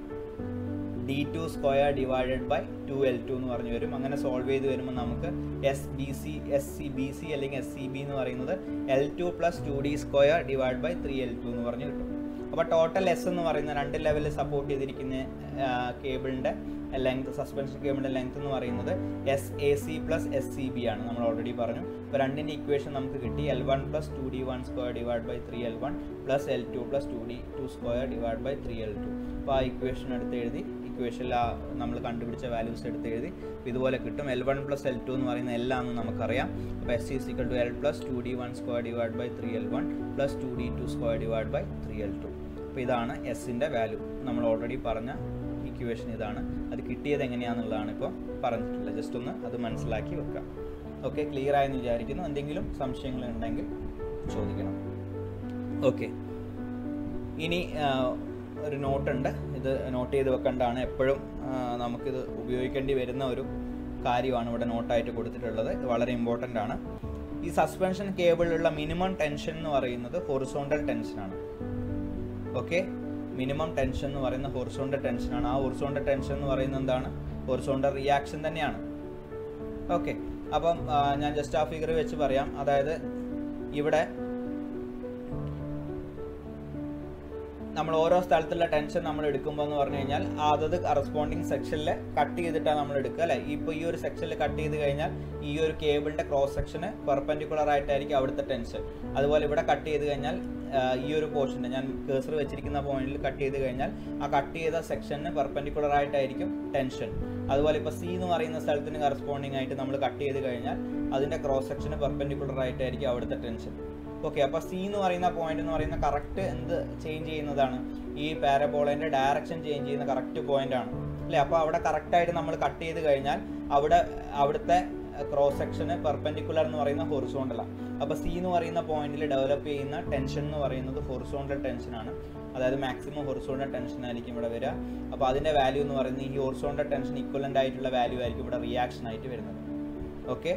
Speaker 2: D two square divided by two L two എന്ന് പറഞ്ഞു വരും അങ്ങനെ സോൾവ് ചെയ്ത് വരുമ്പോൾ നമുക്ക് S B C S C B C അല്ലെങ്കിൽ എസ് സി ബി എന്ന് പറയുന്നത് L two plus two D square divide by three L two എന്ന് പറഞ്ഞ് കിട്ടും അപ്പോൾ ടോട്ടൽ എസ് എന്ന് പറയുന്ന രണ്ട് ലെവലിൽ സപ്പോർട്ട് ചെയ്തിരിക്കുന്ന കേബിളിൻ്റെ ലെങ്ത് സസ്പെൻഷൻ കേബിളിൻ്റെ ലെങ്ത് എന്ന് പറയുന്നത് S A C plus S C B ആണ് നമ്മൾ ഓൾറെഡി പറഞ്ഞു അപ്പോൾ രണ്ടിൻ്റെ ഇക്വേഷൻ നമുക്ക് കിട്ടി L one plus two D one square divide by three L one plus L two plus two D two square divide by three L two അപ്പോൾ ആ equation എടുത്ത് എഴുതി ഇക്വേഷനിൽ ആ നമ്മൾ കണ്ടുപിടിച്ച വാല്യൂസ് എടുത്ത് എഴുതി അപ്പോൾ ഇതുപോലെ കിട്ടും L one plus L two എന്ന് പറയുന്ന എല്ലാമെന്ന് നമുക്കറിയാം അപ്പോൾ S is equal to L plus two D one square divide by three L one plus two D two square divide by three L two അപ്പോൾ ഇതാണ് എസിൻ്റെ വാല്യൂ നമ്മൾ already പറഞ്ഞ ഇക്വേഷൻ ഇതാണ് അത് കിട്ടിയത് എങ്ങനെയാണെന്നുള്ളതാണ് ഇപ്പോൾ പറഞ്ഞിട്ടുള്ളത് ജസ്റ്റ് ഒന്ന് അത് മനസ്സിലാക്കി വെക്കാം ഓക്കെ ക്ലിയർ ആയെന്ന് വിചാരിക്കുന്നു എന്തെങ്കിലും സംശയങ്ങൾ ഉണ്ടെങ്കിൽ ചോദിക്കണം ഓക്കെ ഇനി ആ, ഒരു നോട്ടുണ്ട് ഇത് നോട്ട് ചെയ്ത് വെക്കേണ്ടതാണ് എപ്പോഴും ആ, നമുക്കിത് ഉപയോഗിക്കേണ്ടി വരുന്ന ഒരു കാര്യമാണ് ഇവിടെ നോട്ടായിട്ട് കൊടുത്തിട്ടുള്ളത് ഇത് വളരെ ഇമ്പോർട്ടൻ്റ് ആണ് ഈ സസ്പെൻഷൻ കേബിളിലുള്ള മിനിമം ടെൻഷൻ എന്ന് പറയുന്നത് ഹൊറിസോണ്ടൽ ടെൻഷനാണ് ഓക്കെ മിനിമം ടെൻഷൻ എന്ന് പറയുന്ന ഹൊറിസോണ്ടൽ ടെൻഷനാണ് ആ ഹൊറിസോണ്ടൽ ടെൻഷൻ എന്ന് പറയുന്നത് എന്താണ് ഹൊറിസോണ്ടൽ റിയാക്ഷൻ തന്നെയാണ് ഓക്കെ അപ്പം ആ, ഞാൻ ജസ്റ്റ് ആ ഫിഗർ വെച്ച് പറയാം അതായത് ഇവിടെ നമ്മൾ ഓരോ സ്ഥലത്തുള്ള ടെൻഷൻ നമ്മൾ എടുക്കുമ്പോൾ എന്ന് പറഞ്ഞു കഴിഞ്ഞാൽ അതത് കറസ്പോണ്ടിങ് സെക്ഷനിൽ കട്ട് ചെയ്തിട്ടാണ് നമ്മൾ എടുക്കുക അല്ലേ ഇപ്പോൾ ഈ ഒരു സെക്ഷനിൽ കട്ട് ചെയ്ത് കഴിഞ്ഞാൽ ഈ ഒരു കേബിളിന്റെ ക്രോസ് സെക്ഷന് പെർപെൻഡിക്കുലർ ആയിട്ടായിരിക്കും അവിടുത്തെ ടെൻഷൻ അതുപോലെ ഇവിടെ കട്ട് ചെയ്ത് കഴിഞ്ഞാൽ ആ, ഈ ഒരു പോർഷന് ഞാൻ കേസർ വെച്ചിരിക്കുന്ന പോയിന്റിൽ കട്ട് ചെയ്ത് കഴിഞ്ഞാൽ ആ കട്ട് ചെയ്ത സെക്ഷന് പെർപെൻഡിക്കുലർ ആയിട്ടായിരിക്കും ടെൻഷൻ അതുപോലെ ഇപ്പോൾ സി എന്ന് പറയുന്ന സ്ഥലത്തിന് കറസ്പോണ്ടിങ് ആയിട്ട് നമ്മൾ കട്ട് ചെയ്ത് കഴിഞ്ഞാൽ അതിന്റെ ക്രോസ് സെക്ഷന് പെർപെൻഡിക്കുലർ ആയിട്ടായിരിക്കും അവിടുത്തെ ടെൻഷൻ ഓക്കെ അപ്പോൾ സി എന്ന് പറയുന്ന പോയിന്റ് എന്ന് പറയുന്ന കറക്റ്റ് എന്ത് ചേഞ്ച് ചെയ്യുന്നതാണ് ഈ പാരബോളേൻ്റെ ഡയറക്ഷൻ ചേഞ്ച് ചെയ്യുന്ന കറക്റ്റ് പോയിന്റ് ആണ് അല്ലേ അപ്പോൾ അവിടെ കറക്റ്റായിട്ട് നമ്മൾ കട്ട് ചെയ്ത് കഴിഞ്ഞാൽ അവിടെ അവിടുത്തെ ക്രോസ് സെക്ഷന് പെർപെൻഡിക്കുലർ എന്ന് പറയുന്ന ഹൊറിസോണ്ടലാണ് അപ്പോൾ സി എന്ന് പറയുന്ന പോയിന്റിൽ ഡെവലപ്പ് ചെയ്യുന്ന ടെൻഷൻ എന്ന് പറയുന്നത് ഹൊറിസോണ്ടൽ ടെൻഷനാണ് അതായത് മാക്സിമം ഹൊറിസോണ്ടൽ ടെൻഷൻ ആയിരിക്കും ഇവിടെ വരിക അപ്പോൾ അതിൻ്റെ വാല്യൂ എന്ന് പറയുന്നത് ഈ ഹൊറിസോണ്ടൽ ടെൻഷൻ ഇക്വലൻ്റ് ആയിട്ടുള്ള വാല്യൂ ആയിരിക്കും ഇവിടെ റിയാക്ഷൻ ആയിട്ട് വരുന്നത് ഓക്കെ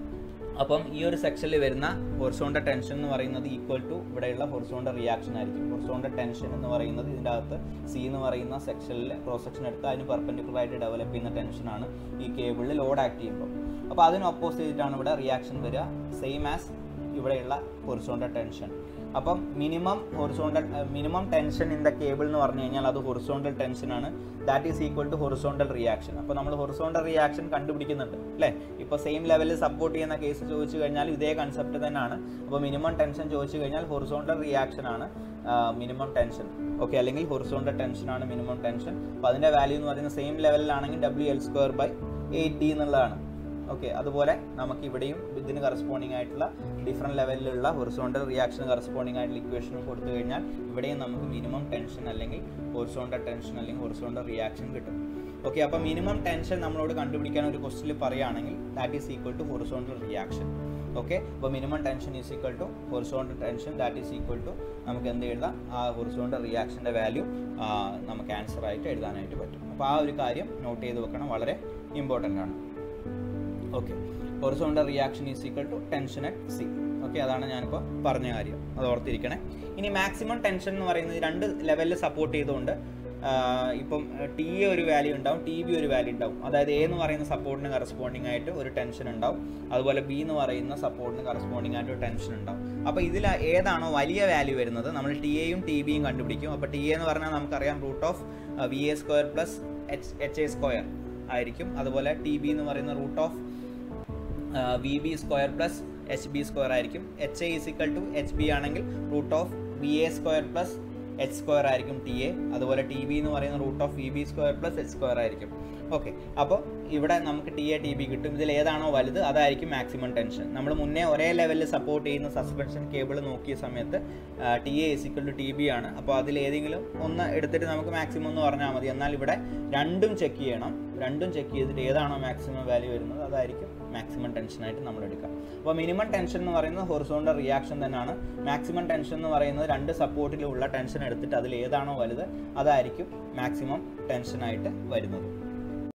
Speaker 2: അപ്പം ഈ ഒരു സെക്ഷനിൽ വരുന്ന ഹൊറിസോണ്ടൽ ടെൻഷൻ എന്ന് പറയുന്നത് ഈക്വൽ ടു ഇവിടെയുള്ള ഹൊറിസോണ്ടൽ റിയാക്ഷൻ ആയിരിക്കും ഹൊറിസോണ്ടൽ ടെൻഷൻ എന്ന് പറയുന്നത് ഇതിൻ്റെ അകത്ത് സി എന്ന് പറയുന്ന സെക്ഷനിൽ ക്രോസ് സെക്ഷൻ എടുത്ത് അതിന് പെർപെൻഡിക്കുലർ ആയിട്ട് ഡെവലപ്പ് ചെയ്യുന്ന ടെൻഷനാണ് ഈ കേബിളിൽ ലോഡ് ആക്ട് ചെയ്യുമ്പോൾ അപ്പോൾ അതിന് ഒപ്പോസ് ചെയ്തിട്ടാണ് ഇവിടെ റിയാക്ഷൻ വരിക സെയിം ആസ് ഇവിടെയുള്ള ഹൊറിസോണ്ടൽ ടെൻഷൻ അപ്പം minimum horizontal minimum tension in the cable എന്ന് പറഞ്ഞു കഴിഞ്ഞാൽ അത് ഹൊറിസോണ്ടൽ ടെൻഷനാണ് that is equal to horizontal reaction അപ്പോൾ നമ്മൾ ഹൊറിസോണ്ടൽ റിയാക്ഷൻ കണ്ടുപിടിക്കുന്നുണ്ട് അല്ലേ ഇപ്പോൾ സെയിം ലെവലിൽ സപ്പോർട്ട് ചെയ്യുന്ന കേസ് ചോദിച്ചു കഴിഞ്ഞാൽ ഇതേ കൺസെപ്റ്റ് തന്നെയാണ് അപ്പോൾ മിനിമം ടെൻഷൻ ചോദിച്ചു കഴിഞ്ഞാൽ ഹൊറിസോണ്ടൽ റിയാക്ഷൻ ആണ് മിനിമം ടെൻഷൻ ഓക്കെ അല്ലെങ്കിൽ ഹൊറിസോണ്ടൽ ടെൻഷൻ ആണ് മിനിമം ടെൻഷൻ അപ്പോൾ അതിൻ്റെ വാല്യൂ എന്ന് പറയുന്നത് സെയിം ലെവലിലാണെങ്കിൽ W L square by eight D എന്നുള്ളതാണ് ഓക്കെ അതുപോലെ നമുക്ക് ഇവിടെയും ഇതിന് കറസ്പോണ്ടിങ് ആയിട്ടുള്ള ഡിഫറെൻറ്റ് ലെവലിലുള്ള ഹൊറിസോണ്ടൽ റിയാക്ഷൻ കറസ്പോണ്ടിങ് ആയിട്ടുള്ള ഇക്വേഷൻ കൊടുത്തു കഴിഞ്ഞാൽ ഇവിടെയും നമുക്ക് മിനിമം ടെൻഷൻ അല്ലെങ്കിൽ ഹൊറിസോണ്ടൽ ടെൻഷൻ അല്ലെങ്കിൽ ഹൊറിസോണ്ടൽ റിയാക്ഷൻ കിട്ടും ഓക്കെ അപ്പോൾ മിനിമം ടെൻഷൻ നമ്മളോട് കണ്ടുപിടിക്കാൻ ഒരു ക്വസ്റ്റിൽ പറയുകയാണെങ്കിൽ that is equal to horizontal reaction okay അപ്പോൾ minimum tension is equal to horizontal tension that is equal to നമുക്ക് എന്ത് എഴുതാം ആ ഹൊറിസോണ്ടൽ റിയാക്ഷൻ്റെ വാല്യൂ നമുക്ക് ആൻസർ ആയിട്ട് എഴുതാനായിട്ട് പറ്റും അപ്പോൾ ആ ഒരു കാര്യം നോട്ട് ചെയ്ത് വെക്കണം വളരെ ഇമ്പോർട്ടൻ്റ് ആണ് okay horizontal reaction is equal to tension at C okay അതാണ് ഞാനിപ്പോൾ പറഞ്ഞ കാര്യം അത് ഓർത്തിരിക്കണേ ഇനി മാക്സിമം ടെൻഷൻ എന്ന് പറയുന്നത് രണ്ട് ലെവലിൽ സപ്പോർട്ട് ചെയ്തുകൊണ്ട് ആഹ് ഇപ്പം ടി എ ഒരു വാല്യൂ ഉണ്ടാവും ടി ബി ഒരു വാല്യൂ ഉണ്ടാവും അതായത് എ എന്ന് പറയുന്ന സപ്പോർട്ടിന് കറസ്പോണ്ടിങ് ആയിട്ട് ഒരു ടെൻഷൻ ഉണ്ടാവും അതുപോലെ ബി എന്ന് പറയുന്ന സപ്പോർട്ടിന് കറസ്പോണ്ടിങ് ആയിട്ട് ഒരു ടെൻഷൻ ഉണ്ടാവും അപ്പോൾ ഇതിൽ ഏതാണോ വലിയ വാല്യൂ വരുന്നത് നമ്മൾ ടി എയും ടി ബിയും കണ്ടുപിടിക്കും അപ്പോൾ ടി എ എന്ന് പറഞ്ഞാൽ നമുക്കറിയാം root of V A square plus H H A square ആയിരിക്കും അതുപോലെ ടി ബി എന്ന് പറയുന്ന root of V B square plus H B square ആയിരിക്കും H A is equal to H B ആണെങ്കിൽ root of V A square plus H square ആയിരിക്കും T A അതുപോലെ T B എന്ന് പറയുന്ന root of E B square plus H square ആയിരിക്കും okay അപ്പോൾ ഇവിടെ നമുക്ക് ടി എ ടി ബി കിട്ടും ഇതിൽ ഏതാണോ വലുത് അതായിരിക്കും മാക്സിമം ടെൻഷൻ നമ്മൾ മുന്നേ ഒരേ ലെവലിൽ സപ്പോർട്ട് ചെയ്യുന്ന സസ്പെൻഷൻ കേബിൾ നോക്കിയ സമയത്ത് T A is equal to T B ആണ് അപ്പോൾ അതിൽ ഏതെങ്കിലും ഒന്ന് എടുത്തിട്ട് നമുക്ക് മാക്സിമം എന്ന് പറഞ്ഞാൽ മതി എന്നാൽ ഇവിടെ രണ്ടും ചെക്ക് ചെയ്യണം രണ്ടും ചെക്ക് ചെയ്തിട്ട് ഏതാണോ മാക്സിമം വാല്യൂ വരുന്നത് അതായിരിക്കും മാക്സിമം ടെൻഷനായിട്ട് നമ്മൾ എടുക്കുക അപ്പോൾ മിനിമം ടെൻഷൻ എന്ന് പറയുന്നത് ഹൊറിസോണ്ടൽ റിയാക്ഷൻ തന്നെയാണ് മാക്സിമം ടെൻഷൻ എന്ന് പറയുന്നത് രണ്ട് സപ്പോർട്ടിലുള്ള ടെൻഷൻ എടുത്തിട്ട് അതിൽ ഏതാണോ വലുത് അതായിരിക്കും മാക്സിമം ടെൻഷനായിട്ട് വരുന്നത്